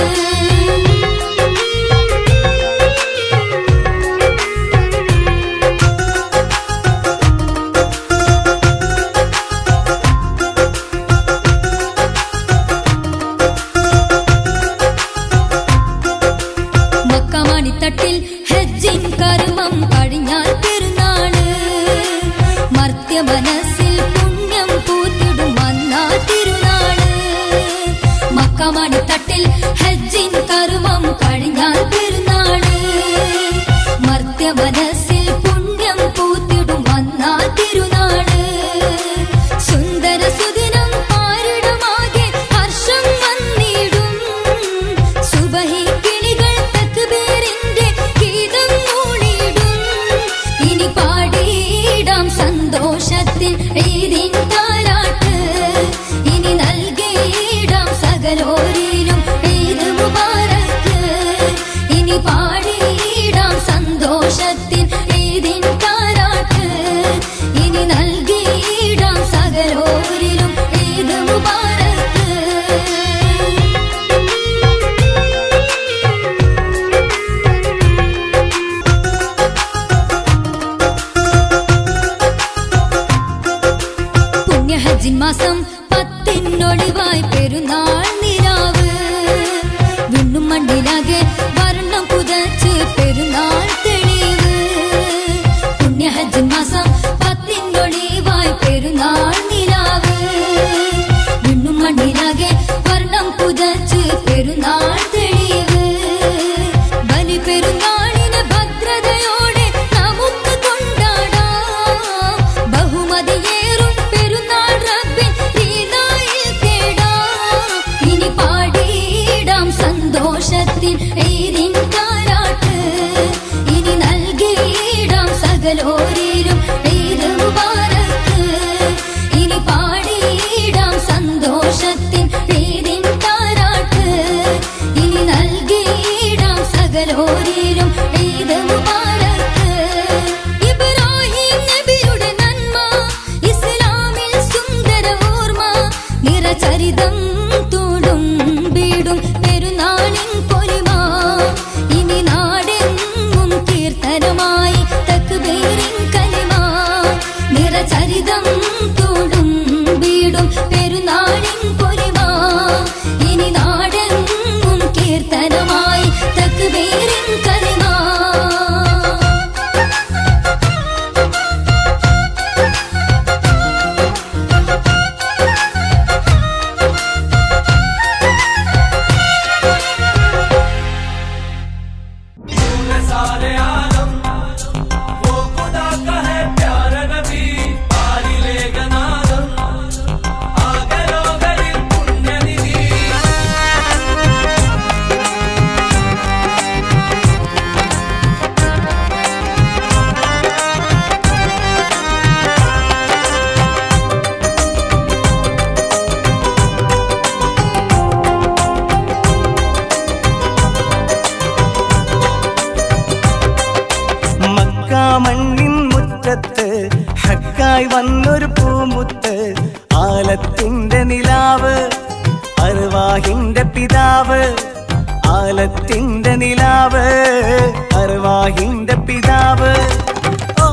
മക്കമണിത്തട്ടിൽ ഹജ്ജിൻ കർമ്മം കഴിഞ്ഞാൽ പെരുന്നാള് മർത്യ മനസ്സിൽ പുണ്യം പൂത്തിടും വന്നാ തിരുനാള് മക്കമണിത്തട്ടിൽ ഹജ്ജിൻ കർമ്മം കഴിഞ്ഞാൽ പെരുന്നാള് മർത്യ മനസ്സിൽ പുണ്യം പൂത്തിടും വന്നാ തിരുനാള് സുന്ദര സുദിനം പാരിടമാകെ ഹർഷം വന്നിടും സുബഹി കിളികൾ തക്ബീറിന്റെ ഗീതം മൂളിടും ഇനി പാടിയിടാം സന്തോഷത്തിൽ ഈദിൻ താരാട്ട് ഇനി നൽകിയിടാം സകലോരിലും ഈദ് മുബാറക്ക് ഇനി പാടിയിടാം സന്തോഷത്തിൽ ഈദിൻ താരാട്ട് ഇനി നൽകിയിടാം സകലോരിലും ഈദ് മുബാറക്ക് പുണ്യഹജിൻ മാസം പത്തിനൊളിവായി പെരുന്നാൾ നിലാവ് വിണ്ണും മണ്ണിലാകെ വർണ്ണം പുതച്ച് പെരുന്നാൾ ഹക്കായി വന്നൊരു പൂമുത്ത് ആലത്തിന്റെ നിലാവ് അർവാഹിന്റെ പിതാവ് ആലത്തിന്റെ നിലാവ് അർവാഹിന്റെ പിതാവ് ഓ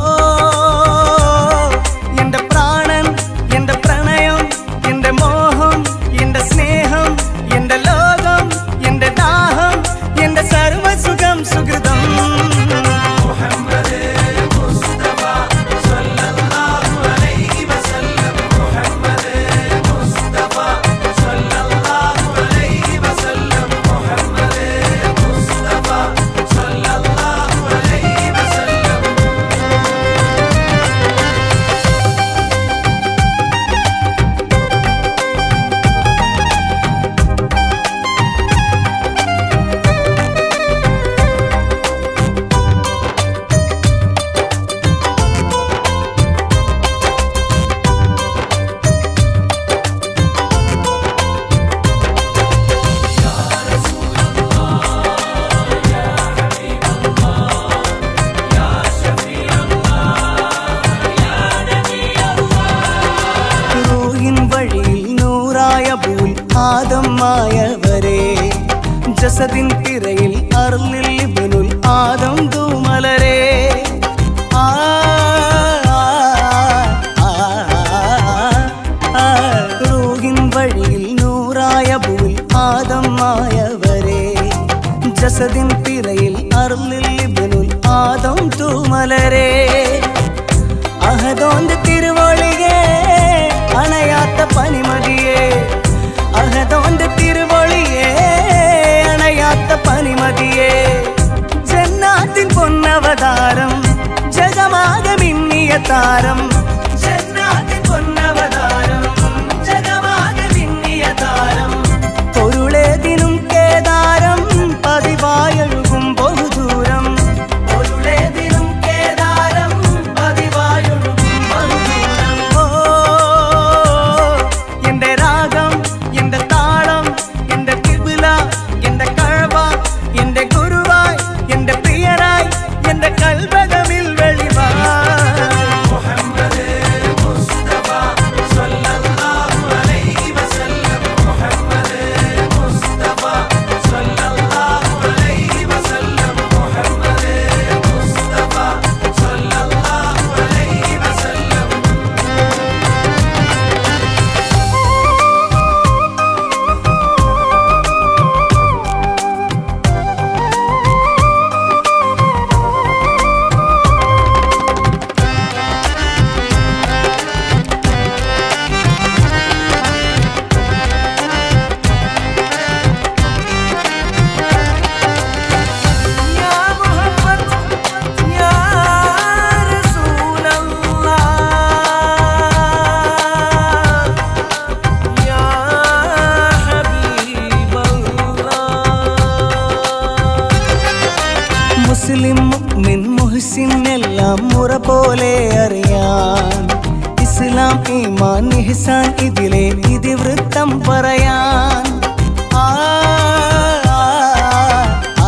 എന്റെ പ്രാണൻ എന്റെ പ്രണയം എന്റെ മോഹം എന്റെ സ്നേഹം എന്റെ ലോകം എന്റെ ദാഹം എന്റെ സർവസുഖം സുഹൃതം റൂഹിൻ വഴിയിൽ നൂറായ പൂൽ ആദമായവരെ ജസദിൻ തിരയിൽ അർലിൽ ഇബ്നുൽ ആദം തൂമലരെ ആ, ആ, ആ, ആ, റൂഹിൻ വഴിയിൽ നൂറായ പൂൽ ആദമായവരെ ജസദിൻ തിരയിൽ അർലിൽ ഇബ്നുൽ ആദം തൂമലരെ അഹദോന്റെ തിരുവൊളിയെ അണയാത്ത പനിമതിയെ അഹദോന്റെ തിരുവൊളിയെ അണയാത്ത പനിമതിയെ ജന്നാത്തിൻ പൊന്നവതാരം ജഗമാകെ മിന്നിയ താരം ജന്നാത്തിൻ പൊന്നവതാരം ജഗമാകെ മിന്നിയ താരം പൊരുളേതിനും കേദാരം പതിവായൊഴുകും ബഹുദൂരം പൊരുളേതിനും കേദാരം പതിവായൊഴുകും ബഹുദൂരം ഓ എന്റെ രാഗം എന്റെ താളം എന്റെ കിബില എന്റെ കഴവ എന്റെ ഗുരുവായി എന്റെ പ്രിയനായി എന്റെ കൽവകമിൽ വെളിവാ يا محمد يا رسول الله يا حبيب മുസ്ലിം മുഅ്മിൻ മുഹ്സിൻ എല്ലാം മുറ പോലെ അറിയാൻ ഇസ്ലാം ഈമാൻ ഇഹ്സാൻ ഇതിലെ ഇതിവൃത്തം പറയാൻ ആ, ആ, ആ,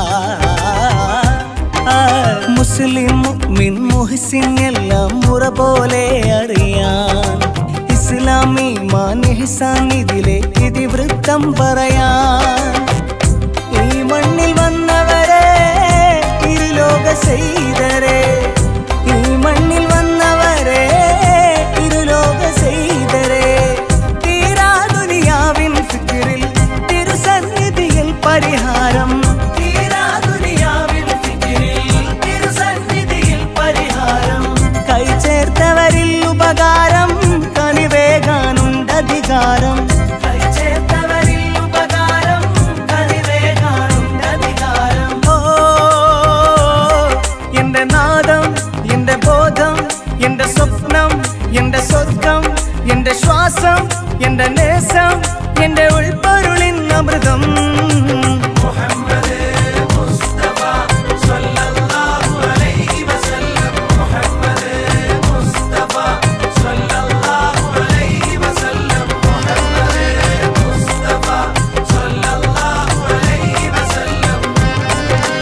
ആ, മുസ്ലിം മുഅ്മിൻ മുഹ്സിൻ എല്ലാം മുറ പോലെ അറിയാൻ ഇസ്ലാം ഈമാൻ ഇഹ്സാൻ ഇതിലെ ഇതിവൃത്തം പറയാൻ ഈ മണ്ണിൽ വന്നവരെ ഇരുലോക ചെയ്തരെ ഈ മണ്ണിൽ വന്നവരെ ഇരുലോക ചെയ്തരെ തീരാ ദുനിയാവിൻ ഫിക്രിൽ തിരുസന്നിധിയിൽ പരിഹാരം തീരാ ദുനിയാവിൻ ഫിക്രിൽ തിരുസന്നിധിയിൽ പരിഹാരം കൈ ചേർത്തവരിൽ ഉപകാരം കനിവേകാനുണ്ടധികാരം കൈ ചേർത്തവരിൽ ഉപകാരം കനിവേകാനുണ്ടധികാരം ഓ എന്റെ നാദം എന്റെ ബോധം എന്റെ സ്വപ്നം എന്റെ സ്വർഗം എന്റെ ശ്വാസം എന്റെ നേസം എന്റെ ഉൾപ്പൊരുളിൻ അമൃതം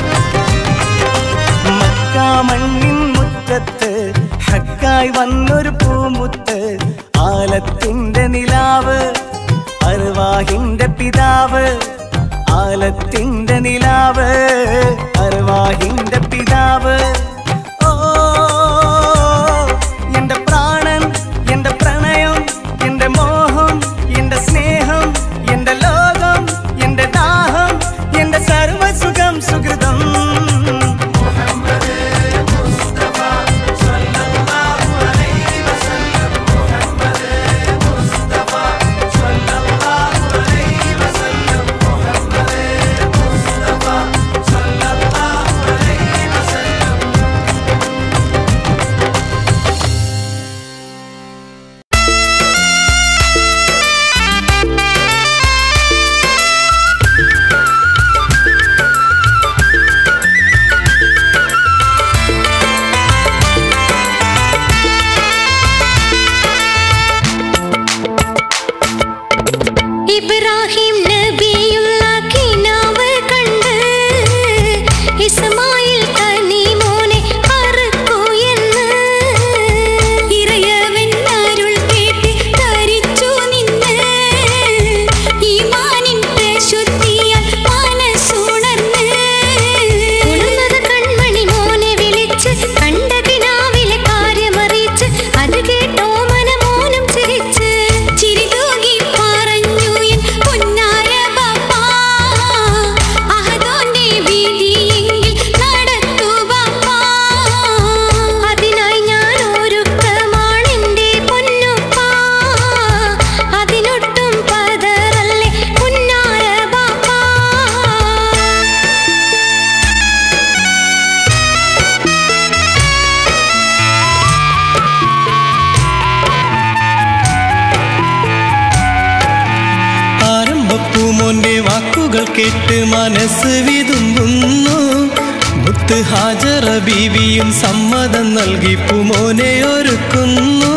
മക്കാമണ്ണിൻ മുറ്റത്ത് ഹക്കായി വന്നൊരു പൂമുത്ത് ആലത്തിന്റെ നിലാവ് അർവാഹിന്റെ പിതാവ് ആലത്തിന്റെ നിലാവ് അർവാഹിന്റെ പിതാവ് ഓ എന്റെ പ്രാണൻ എന്റെ പ്രണയം എന്റെ മോഹം എന്റെ സ്നേഹം എന്റെ ലോകം എന്റെ ദാഹം എന്റെ സർവസുഖം സുഹൃതം ഇബ്രാഹിം നബിയുള്ള കിനാവ് കണ്ട് ഇസ്മായിൽ കനിമോനെ അറുക്കൂ എന്ന് ഇറയവൻ അരുൾ കേട്ട് ധരിച്ചു നിന്ന് ഈമാനിൻ പ്രശുദ്ധിയാൽ മനസ്സുണർന്ന് ഉണർന്നത് കൺമണി മോനെ വിളിച്ച് കണ്ട കിനാവിലെ കാര്യമറിയിച്ച് അത് കേട്ടോ മനമോനം ചിരിച്ച് ചിരി തൂകി പറഞ്ഞു എൻ പൊന്നാര ബാപ്പാ അഹദോന്റെ വീതിയെങ്കിൽ നടത്തു ബാപ്പാ അതിനായി ഞാൻ ഒരുക്കമാണെന്റെ പൊന്നുപ്പാ അതിനൊട്ടും പതറല്ലേ പൊന്നാര ബാപ്പാ ആരംഭപ്പൂമോന്റെ വാക്കുകൾ കേട്ട് മനസ്സ് വിതുമ്പുന്നു മുത്ത് ഹാജറ ബീവിയും സമ്മതം നൽകി പൂമോനെ ഒരുക്കുന്നു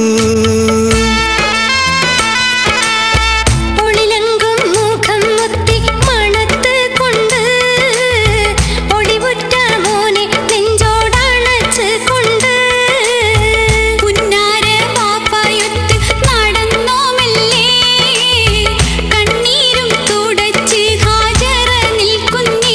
ഒളിലങ്കും മുഖം മുത്തി മണത്ത് കൊണ്ട് ഒളിവുറ്റ മോനെ നെഞ്ചോടണച്ച് കൊണ്ട് പുന്നാര പാപ്പായൊത്ത് നടന്നോമല്ലേ കണ്ണീരും തുടച്ച് ഹാജറ നിൽക്കുന്നേ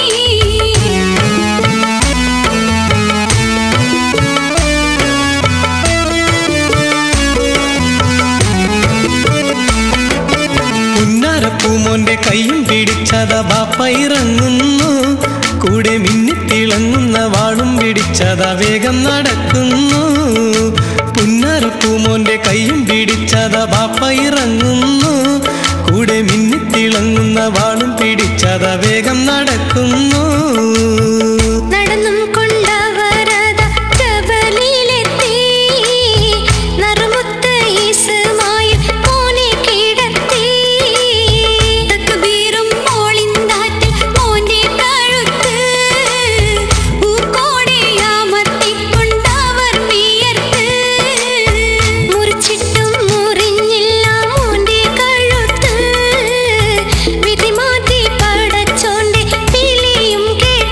പുന്നാരപ്പൂമോന്റെ കൈയും പിടിച്ചത ബാപ്പ ഇറങ്ങുന്നു കൂടെ മിന്നിത്തിളങ്ങുന്ന വാളും പിടിച്ചത വേഗം നടക്കുന്നു പുന്നാരപ്പൂമോന്റെ കൈയും പിടിച്ചത ബാപ്പ ഇറങ്ങുന്നു കൂടെ മിന്നിത്തിളങ്ങുന്ന വാളും പിടിച്ചത വേഗം നടക്കുന്നു നടന്നും കൊണ്ടവരത ജബലിലെത്തി നറുമുത്ത് ഇസ്മായിൽ മോനെ കിടത്തി തക്ബീറും മോളിന്താറ്റിൽ മോന്റെ കഴുത്ത് ഊക്കോടെയാമർത്തിക്കൊണ്ടവർ വിയർത്ത് മുറിച്ചിട്ടും മുറിഞ്ഞില്ല മോന്റെ കഴുത്ത് വിധി മാറ്റി പടച്ചോന്റെ വിളിയും കേട്ട്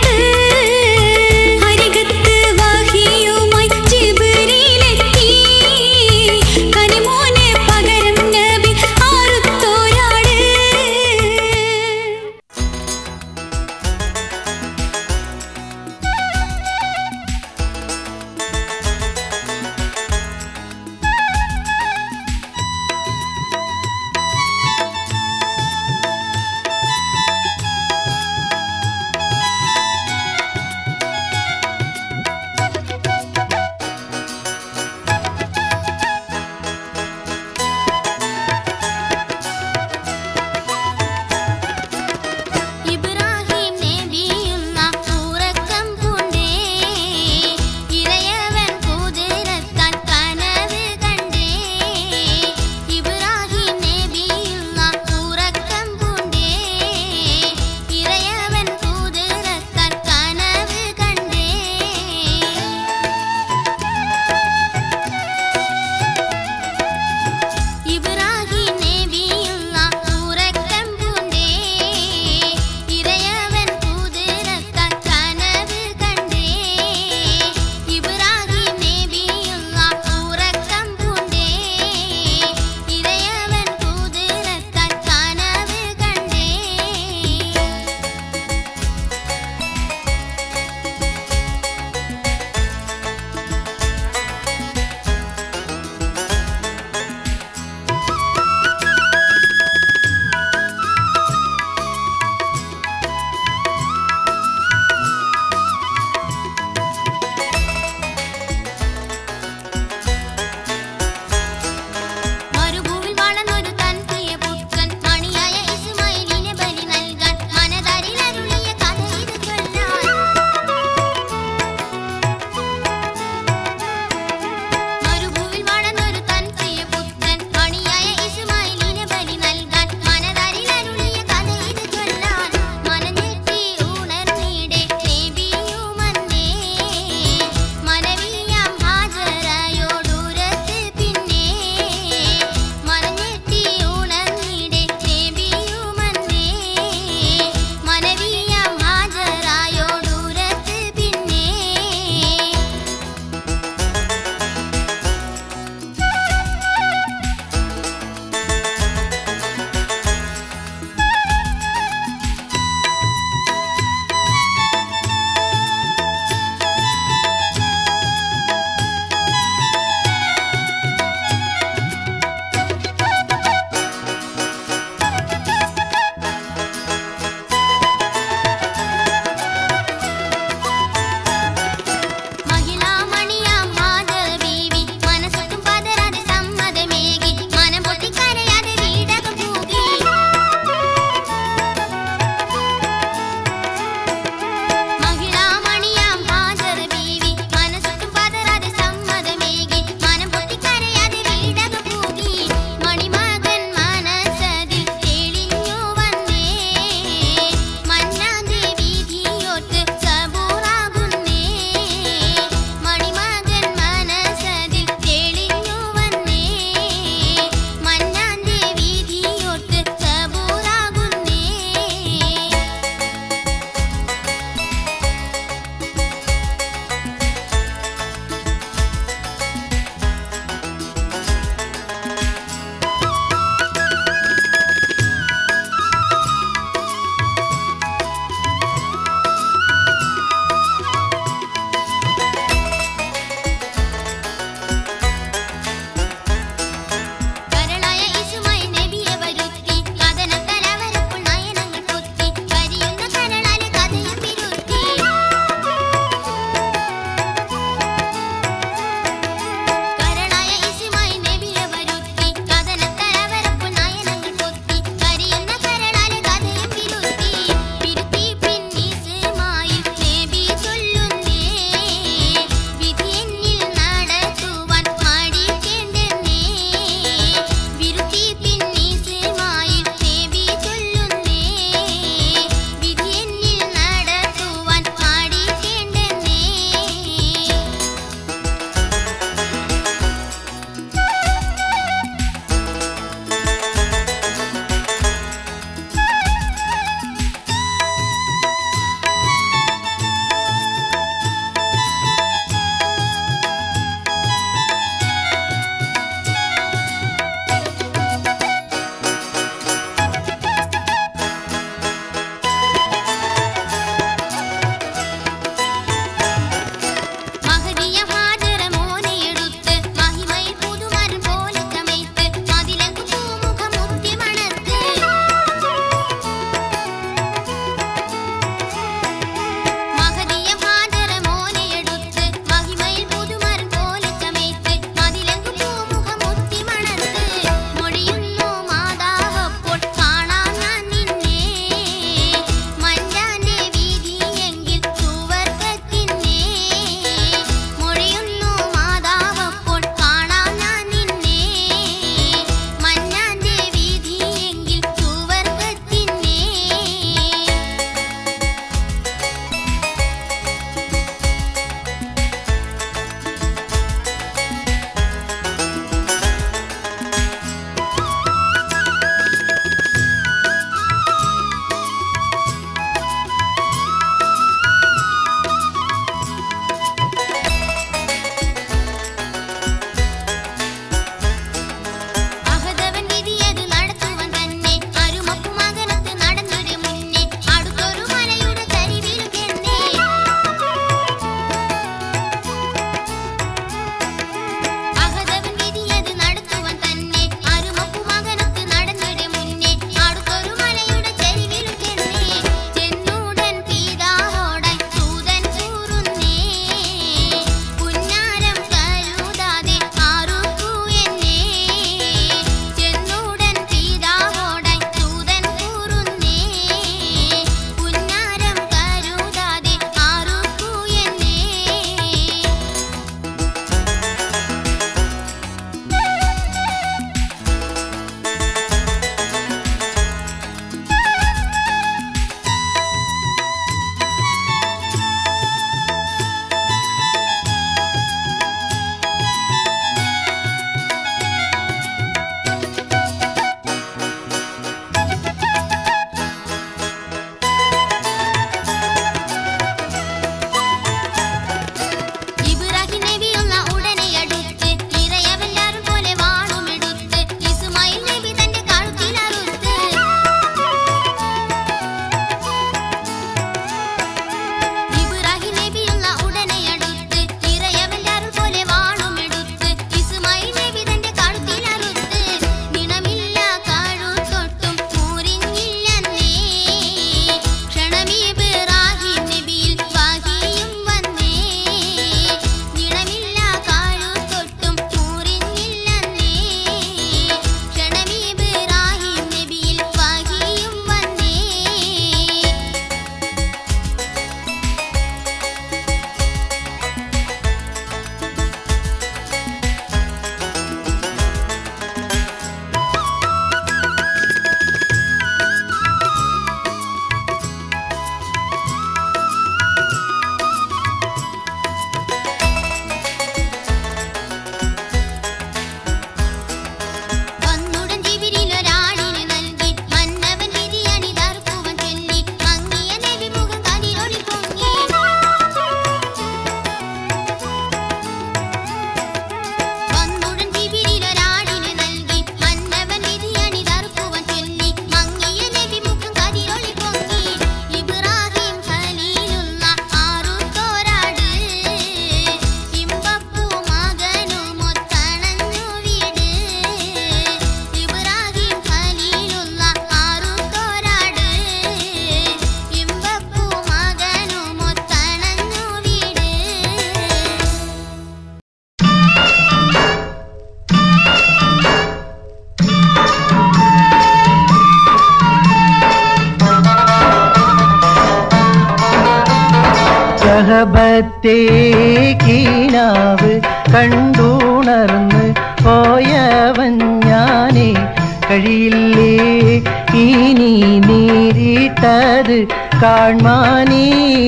മുഹബത്തെ കീനാവ് കണ്ടുണർന്ന് പോയവൻ ഞാനേ കഴിയില്ലേ ഇനി നേരിട്ടത് കാൺമാനേ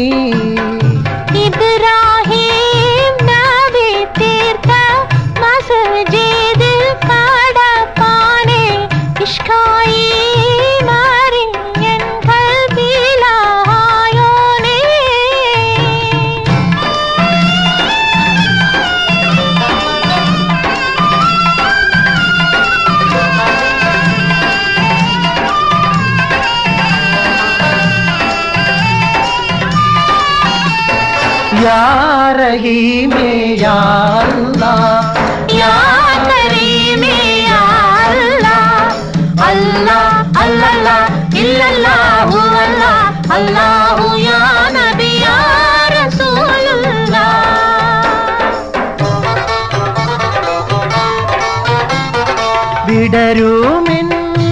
ഇബ്രാഹിം നബി തീർത്ത മസ്ജിദ് കടപ്പാനെ ഇഷ്കായി മറിഞ്ഞൻ കൽബിലായോനേ യാ റഹീമേ യാ അല്ലാഹ് യാ കരീമേ യാ അല്ലാഹ് അല്ലാഹ് അല്ലല്ലാഹ് ഇല്ലല്ലാഹു അല്ലാഹ് അല്ലാഹു യാ നബി യാ റസൂലുള്ളാഹ് വിടരുമെൻ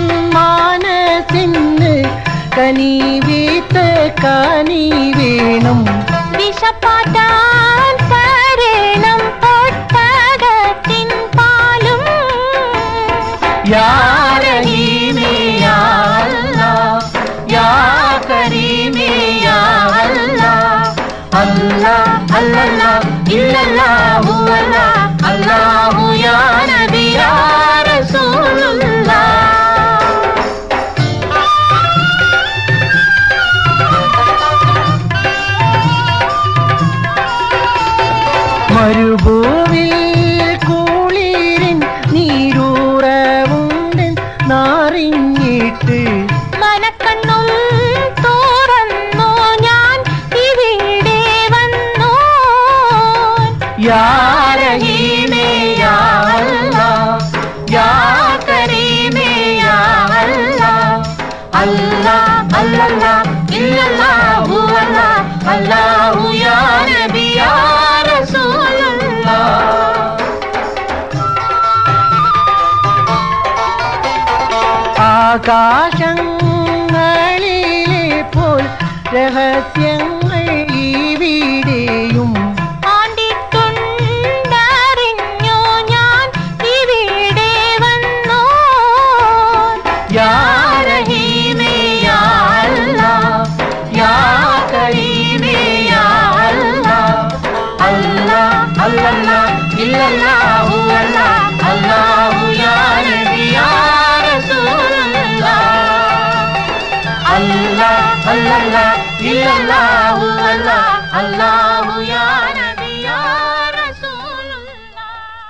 മാനസിന് കനീവീത്ത കനി വേണം വിഷപ്പാറ്റാൻ തരണം പൊട്ടകത്തിൻ പാലും യാ റഹീമേ യാ അല്ലാഹ് യാ കരീമേ യാ അല്ലാഹ് അല്ലാഹ് അല്ലല്ലാഹ് ഇല്ലല്ലാഹു അല്ലാഹ് അല്ലാഹു യാ നബി യാ റസൂലുള്ളാഹ് മരുഭൂവിൽ കുളിരിൻ നീരൂറവുണ്ട് നാറിഞ്ഞിട്ട് മനക്കണ്ണും തുറന്നു ഞാൻ ഇവിടെ വന്നു യാ റഹീമേ യാ അല്ലാഹ് യാ കരീമേ യാ അല്ലാഹ് അല്ലാഹ് അല്ലല്ലാഹ് ഇല്ലല്ലാഹു അല്ലാഹ് അല്ലാഹു യാ നബി യാ റസൂലുള്ളാഹ് ആകാശങ്ങളിലെ പോൽ രഹസ്യങ്ങൾ ഇവിടെയും ആണ്ടിട്ടുണ്ടറിഞ്ഞു ഞാൻ ഇവിടെ വന്നു യാ റഹീമേ യാ അല്ലാഹ് യാ കരീമേ യാ അല്ലാഹ് അല്ലാഹ് അല്ലല്ലാഹ് ഇല്ലല്ലാഹു അല്ലാഹ് അല്ലാഹു യാ നബി യാ റസൂലുള്ളാഹ് അല്ലാഹ് അല്ലല്ലാഹ് ഇല്ലല്ലാഹു അല്ലാഹ് അല്ലാഹു യാ നബി യാ റസൂലുള്ളാഹ്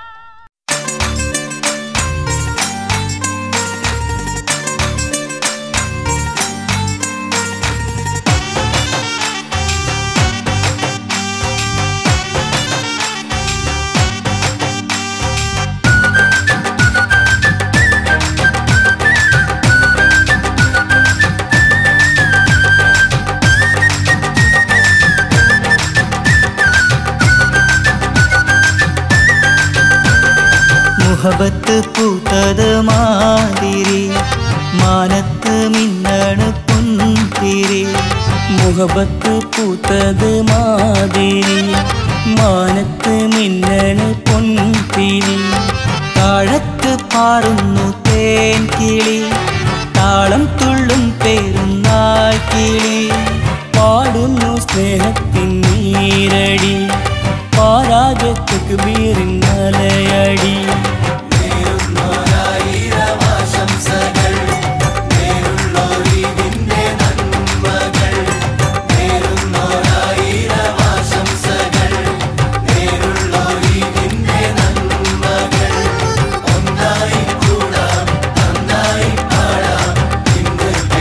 മുഹബത്ത് പൂത്തത് മാതിരി മാനത്ത് മിന്നണ് പുന്തിരി മുഹബത്ത് പൂത്തത് മാതിരി മാനത്ത് മിന്നണ് പൊൻതിരി താഴത്ത് പാറുന്നു തേൻ കിളി താളം തുള്ളും പേരുന്നാൾ കിളി പാടുന്നു സ്നേഹത്തിൻ നീരടി പാരാഗത്തുക്ക് ബീറിൻ മലയടി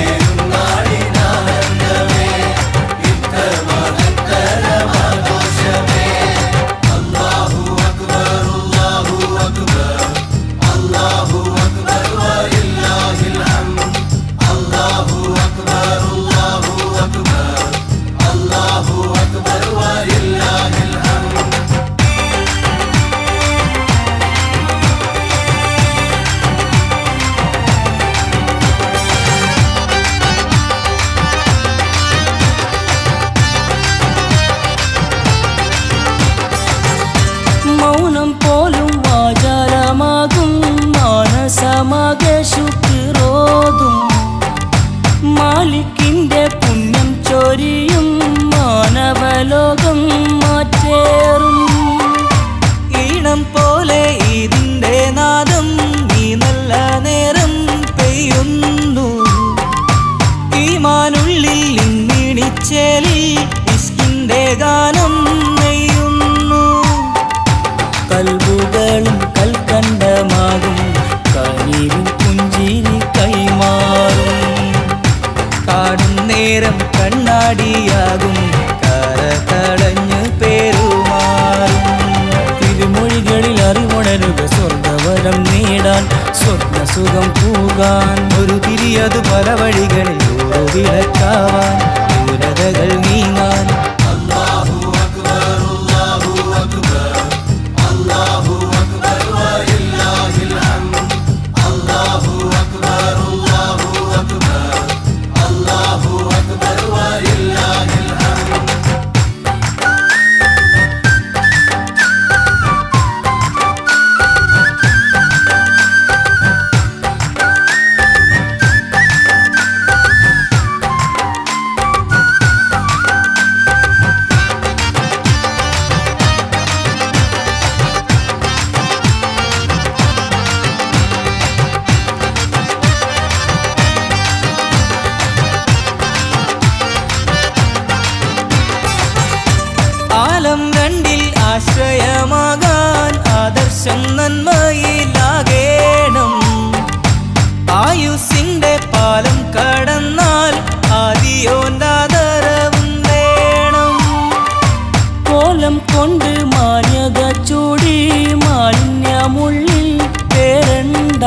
ും നേടാൻ സ്വപ്ന സുഖം പൂകാൻ ഒരു തിരിയതു പല വഴികളിൽ ഓരോ വിളക്കാവാൻ ദൂരതകൾ നീങ്ങാൻ ആലം രണ്ടിൽ ആശ്രയമാകാൻ ആദർശം നന്മയിലാകേണം ആയുസിന്റെ പാലം കടന്നാൽ ആദിയോന്താദരവും വേണം കോലം കൊണ്ട് മാന്യത ചൂടി മാലിന്യമുള്ളിൽ പേരണ്ട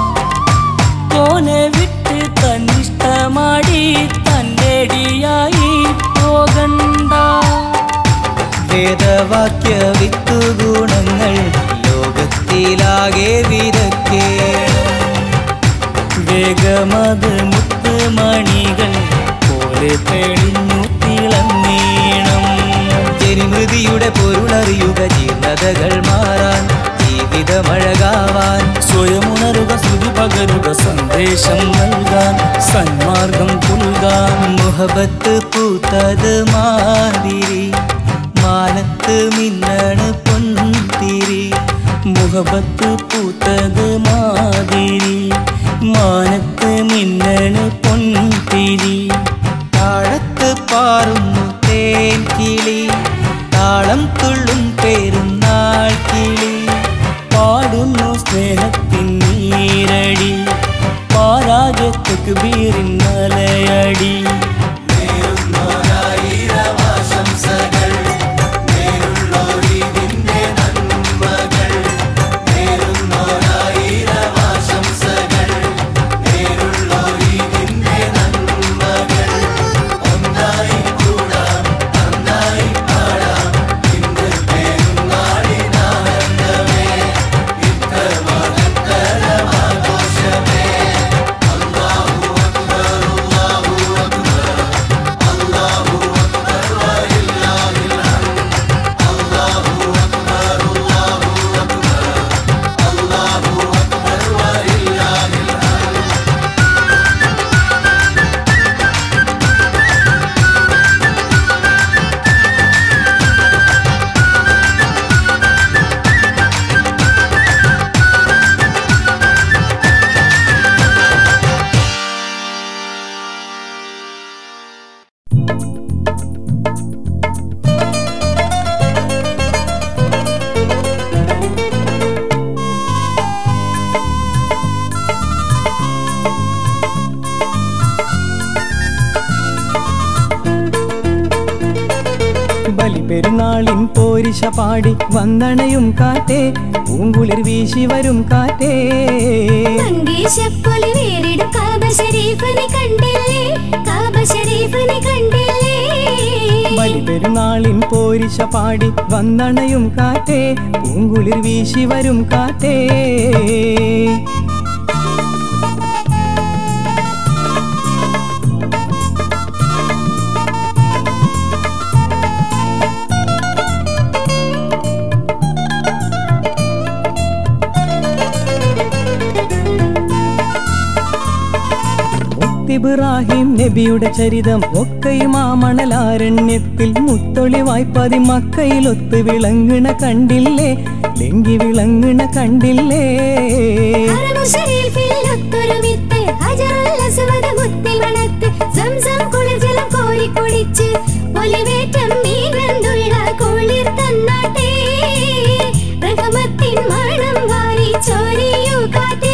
കോനെ വിട്ട് തന്നിഷ്ടമാടി തൻ്റെടിയായി പോകണ്ട വേദവാക്യ വിത്തുഗുണങ്ങൾ ലോകത്തിലാകെ വിതക്കേണം വേഗമത് മുത്തുമണികൾ പോലെ തെളിഞ്ഞു തിളങ്ങീണം ജനിമൃതിയുടെ പൊരുളറിയുക ജീർണതകൾ മാറാൻ ജീവിതമഴകാവാൻ സ്വയമുണരുക സ്തുതി പകരുക സന്ദേശം നൽകാൻ സന്മാർഗം പുൽകാൻ മുഹബത്ത് പൂത്തത് മാതിരി മാനത്ത് മിന്നണ് പൊന്തിരി മുഹബത്ത് പൂത്തത് മാതിരി മാനത്ത് മിന്നണ് പൊന്തിരി താഴത്ത് പാറുന്നു തേൻ കിളി താളം തുള്ളും പെരുന്നാൾ കിളി പാടുന്നു സ്നേഹത്തിൻ നീരടി പാരാഗത്തക്ക് ബീറിൻ മലയടി ബലിപെരുന്നാളിൻ പോരിശ പാടി വന്നണയും കാറ്റേ പൂങ്കുളിർ വീശി വരും കാറ്റേ മങ്കേശപ്പൊലി വേറിടും കാബ ശരീഫിനെ കണ്ടില്ലേ കാബ ശരീഫിനെ കണ്ടില്ലേ ബലിപെരുന്നാളിൻ പോരിശ പാടി വന്നണയും കാറ്റേ പൂങ്കുളിർ വീശി വരും കാറ്റേ ഇബ്രാഹിം നബിയുടെ ചരിതം ഒക്കെയും ആ മണലാരണ്യത്തിൽ മുത്തൊളിവായി പതി മക്കയിലൊത്ത് വിളങ്ങണ കണ്ടില്ലേ ലെങ്കി വിളങ്ങണ കണ്ടില്ലേ ഹറമു ശരീഫിൽ ഒത്തൊരുമിത്ത് ഹജറുൽ അസ്വദ് മുത്തിൽ മണത്ത് സംസം കുളിർജലം കോരി കുടിച്ച് ഒലിവേറ്റം മീനന്തുള്ള കുളിർ തന്നാട്ടേ റഹമത്തിൻ മണം വാരി ചോരിയു കാറ്റേ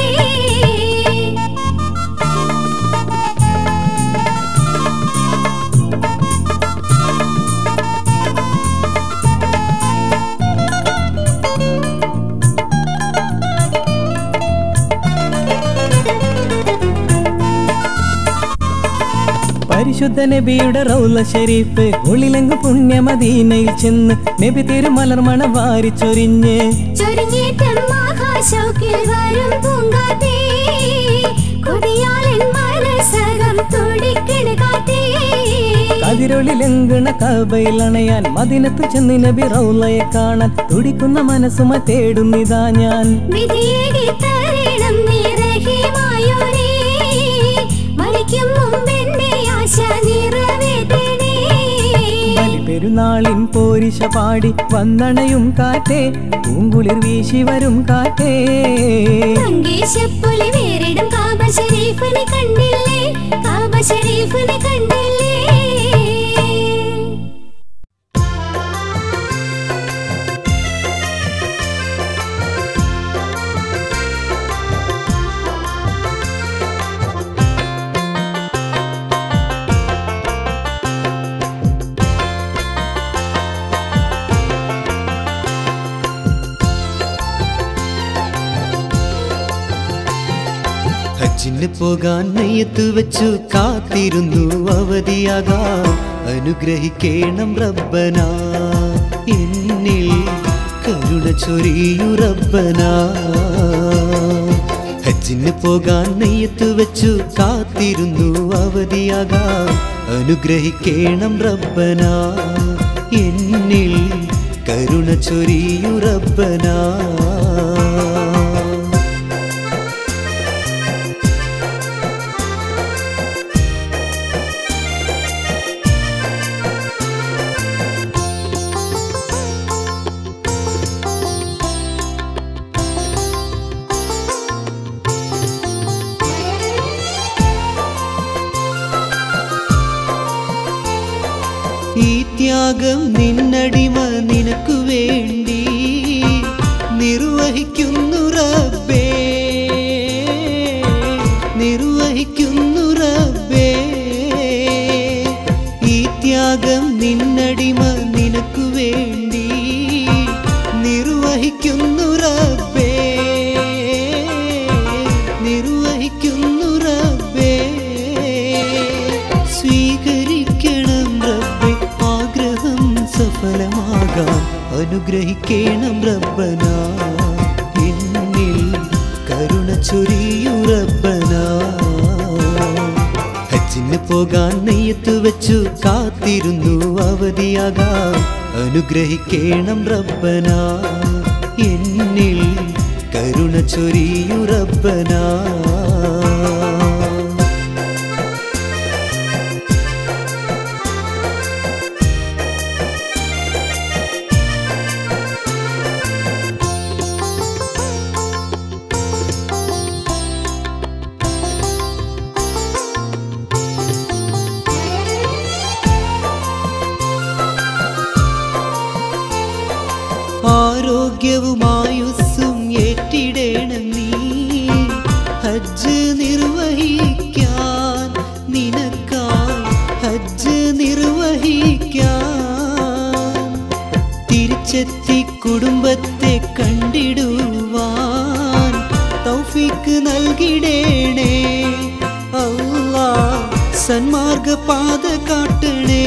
പരിശുദ്ധ നബിയുടെ റൗല ഷരീഫ് ഉള്ളിലങ്ങ് പുണ്യമദീനയിൽ ചെന്ന് നബി തിരുമലർ മണം വാരിച്ചൊരിഞ്ഞ് ചൊരിഞ്ഞേറ്റം ആകാശൗക്കിൽ വരും പൂങ്കാറ്റേ കൊതിയാലൻ മനസ്സകം തുടിക്കണ കാറ്റേ കതിരൊളിലെങ്കണ കബയിൽ അണയാൻ മദിനത്ത് ചെന്ന് നബി റൗലയെ കാണാൻ തുടിക്കുന്ന മനസ്സുമ തേടുന്നിതാ ഞാൻ വിധിയേകി തരണം നീ റഹീമായോനേ മരിക്കും മുമ്പെന്റെ ആശ നിറവേറ്റണേ ബലി പെരുന്നാളിൻ പോരിശ പാടി വന്നണയും കാറ്റേ പൂങ്കുളിർ വീശി വരും കാറ്റേ മങ്കേശപ്പുലി വേറിടും കാബ ഷരീഫിനെ കണ്ടില്ലേ കാബ ഷരീഫിനെ കണ്ടില്ലേ ഹജ്ജിന് പോകാൻ നെയ്യത്ത് വെച്ചു കാത്തിരുന്നു അവധിയാകാൻ അനുഗ്രഹിക്കേണം റബ്ബന എന്നിൽ കരുണ ചൊരിയു റബ്ബന ഹജ്ജിന് പോകാൻ നെയ്യത്ത് വെച്ചു കാത്തിരുന്നു അവധിയാകാൻ അനുഗ്രഹിക്കേണം റബ്ബന എന്നിൽ കരുണ ചൊരിയു റബ്ബന ഈ ത്യാഗം നിന്നടിമ നിനക്കു വേണ്ടി നിർവഹിക്കുന്നു റബ്ബേ നിർവഹിക്കുന്നു റബ്ബേ ഈ ത്യാഗം നിന്നടിമ നിനക്കു വേണ്ടി നിർവഹിക്കുന്നു റബ്ബേ നിർവഹിക്കുന്നു റബ്ബേ സ്വീകരിക്കണം റബ്ബേ ആഗ്രഹം സഫലമാകാൻ അനുഗ്രഹിക്കണം റബ്ബന എന്നിൽ കരുണ ചൊരിയു റബ്ബന ഹജ്ജിന് പോകാൻ നെയ്യത്ത് വെച്ചു കാത്തിരുന്നു അവധിയാകാൻ അനുഗ്രഹിക്കണം റബ്ബന എന്നിൽ കരുണ ചൊരിയു റബ്ബന ആരോഗ്യവുമായുസ്സും ഏറ്റിടേണം നീ ഹജ്ജ് നിർവഹിക്കാൻ നിനക്കായി ഹജ്ജ് നിർവഹിക്കാൻ തിരിച്ചെത്തി കുടുംബത്തെ കണ്ടിടുവാൻ തൗഫീക്ക് നൽകിടേണേ അല്ലാ സന്മാർഗ പാത കാട്ടണേ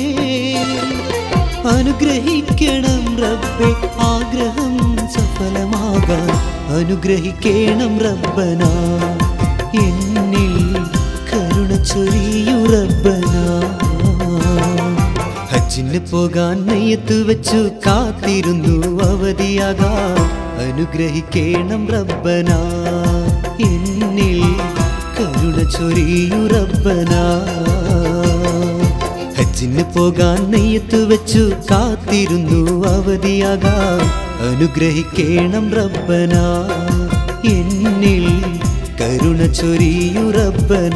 അനുഗ്രഹിക്കണം റബ്ബെ ആഗ്രഹം സഫലമാകാൻ അനുഗ്രഹിക്കണം റബ്ബന എന്നിൽ കരുണ ചൊരിയു റബ്ബന ഹജ്ജിന് പോകാൻ നെയ്യത്ത് വെച്ചു കാത്തിരുന്നു അവധിയാകാൻ അനുഗ്രഹിക്കണം റബ്ബന എന്നിൽ കരുണ ചൊരിയു റബ്ബന ഹജ്ജിന് പോകാൻ നെയ്യത്ത് വെച്ചു കാത്തിരുന്നു അവധിയാകാൻ അനുഗ്രഹിക്കണം റബ്ബന എന്നിൽ കരുണ ചൊരിയു റബ്ബന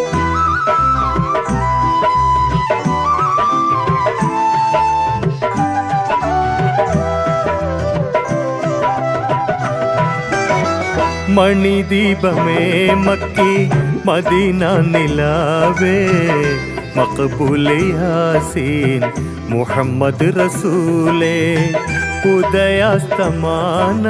ും മണിദീപമേ മക്കി മദീന നിലാവേ മക്ബൂലെ യാസീൻ മുഹമ്മദ് റസൂലേ ഉദയാസ്തമാന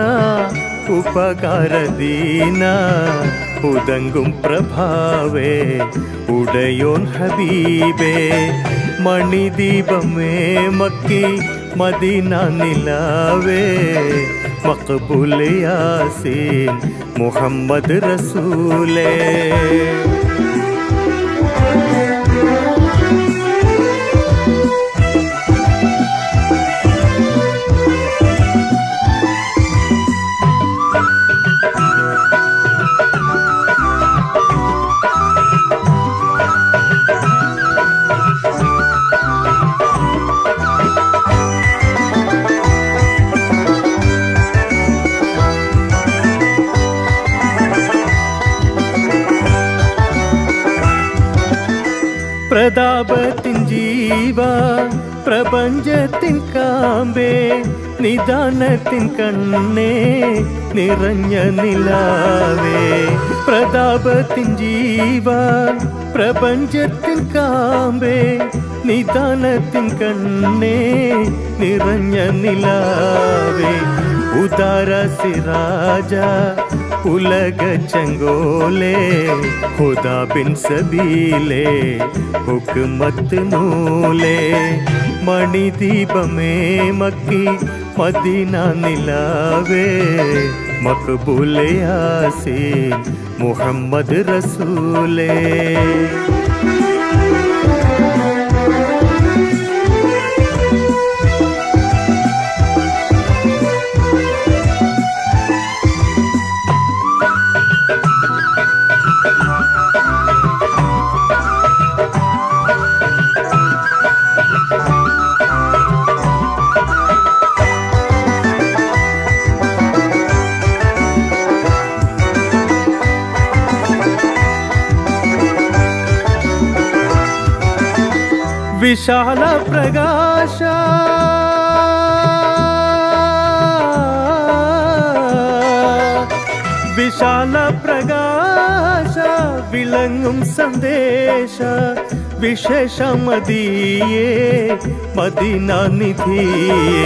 ഉപകാരദീന ഉദങ്കും പ്രഭാവേ ഉടയോൻ ഹബീബേ മണിദീപമേ മക്കി മദീന നിലാവേ മക്ബൂൽ യാസീൻ മുഹമ്മദ് റസൂലേ പ്രതാപത്തിൻ ജീവ പ്രപഞ്ചത്തിൻ കാമ്പേ നിദാനത്തിൻ കണ്ണേ നിറഞ്ഞ നിലാവേ പ്രതാപത്തിൻ ജീവ പ്രപഞ്ചത്തിൻ കാമ്പേ നിദാനത്തിൻ കണ്ണേ നിറഞ്ഞ നിലാവേ ഉദാര സിരാജ ഉലക ചങ്കോലേ ഹുദാ ബിൻ സബീലേ ഹുക്മത്ത് നൂലേ മണിദീപമേ മക്കി മദീന നിലാവേ മക്ബൂലെ യാസീൻ മുഹമ്മദ് റസൂലേ ವಿಶಾಲ ಪ್ರಕಾಶ വിശാല പ്രകാശ വിളങ്ങും സന്ദേശ വിശേഷമതിയേ മദീന നിധിയേ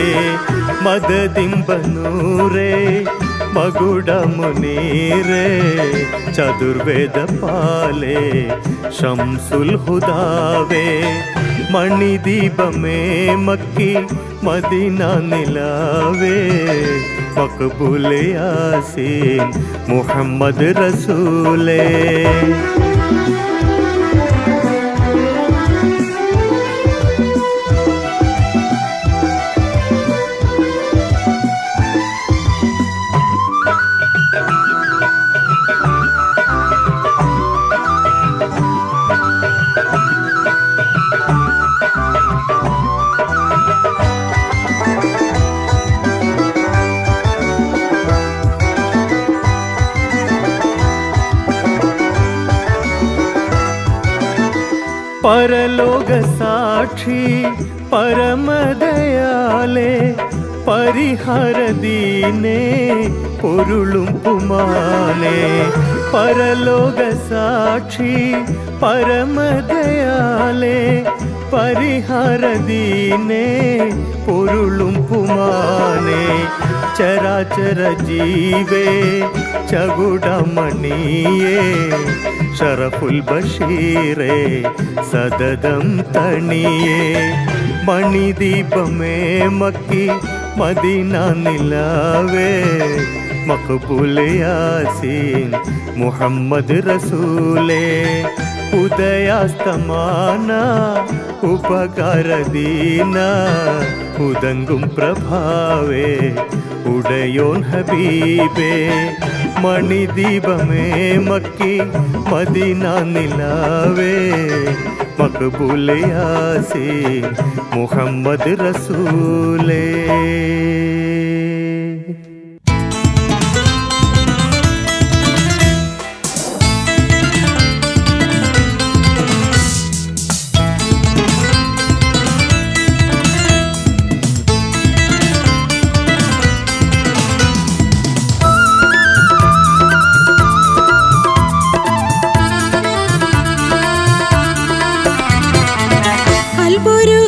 മദദിംബനൂരേ മകുട മുനീരേ ചതുർവേദ പാലേ ഷംസുൽ ഹുദാവേ മണിദീപമേ മക്കി മദീന നിലാവേ മക്ബൂൽ യാസീൻ മുഹമ്മദ് റസൂലേ പരലോക സാക്ഷി പരമദയാലേ പരിഹരദീനേ പൊരുളും പുമാനേ പരലോക സാക്ഷി പരമദയാലേ പരിഹരദീനേ പൊരുളും പുമാനേ ചരാചര ജീവേ ചകുടമണിയേ ഷറഫുൽ ബഷീറേ സതതം തണിയേ മണിദീപമേ മക്കി മദീന നിലാവേ മക്ബൂൽ യാസീൻ മുഹമ്മദ് റസൂലേ ഉദയാസ്തമാന ഉപകാരദീന ഉദങ്കും പ്രഭാവേ ഉടയോൻ ഹബീബേ മണിദീപമേ മക്കി മദീന നിലാവേ മക്ബൂൽ യാസീൻ മുഹമ്മദ് റസൂലേ ആ പൊരു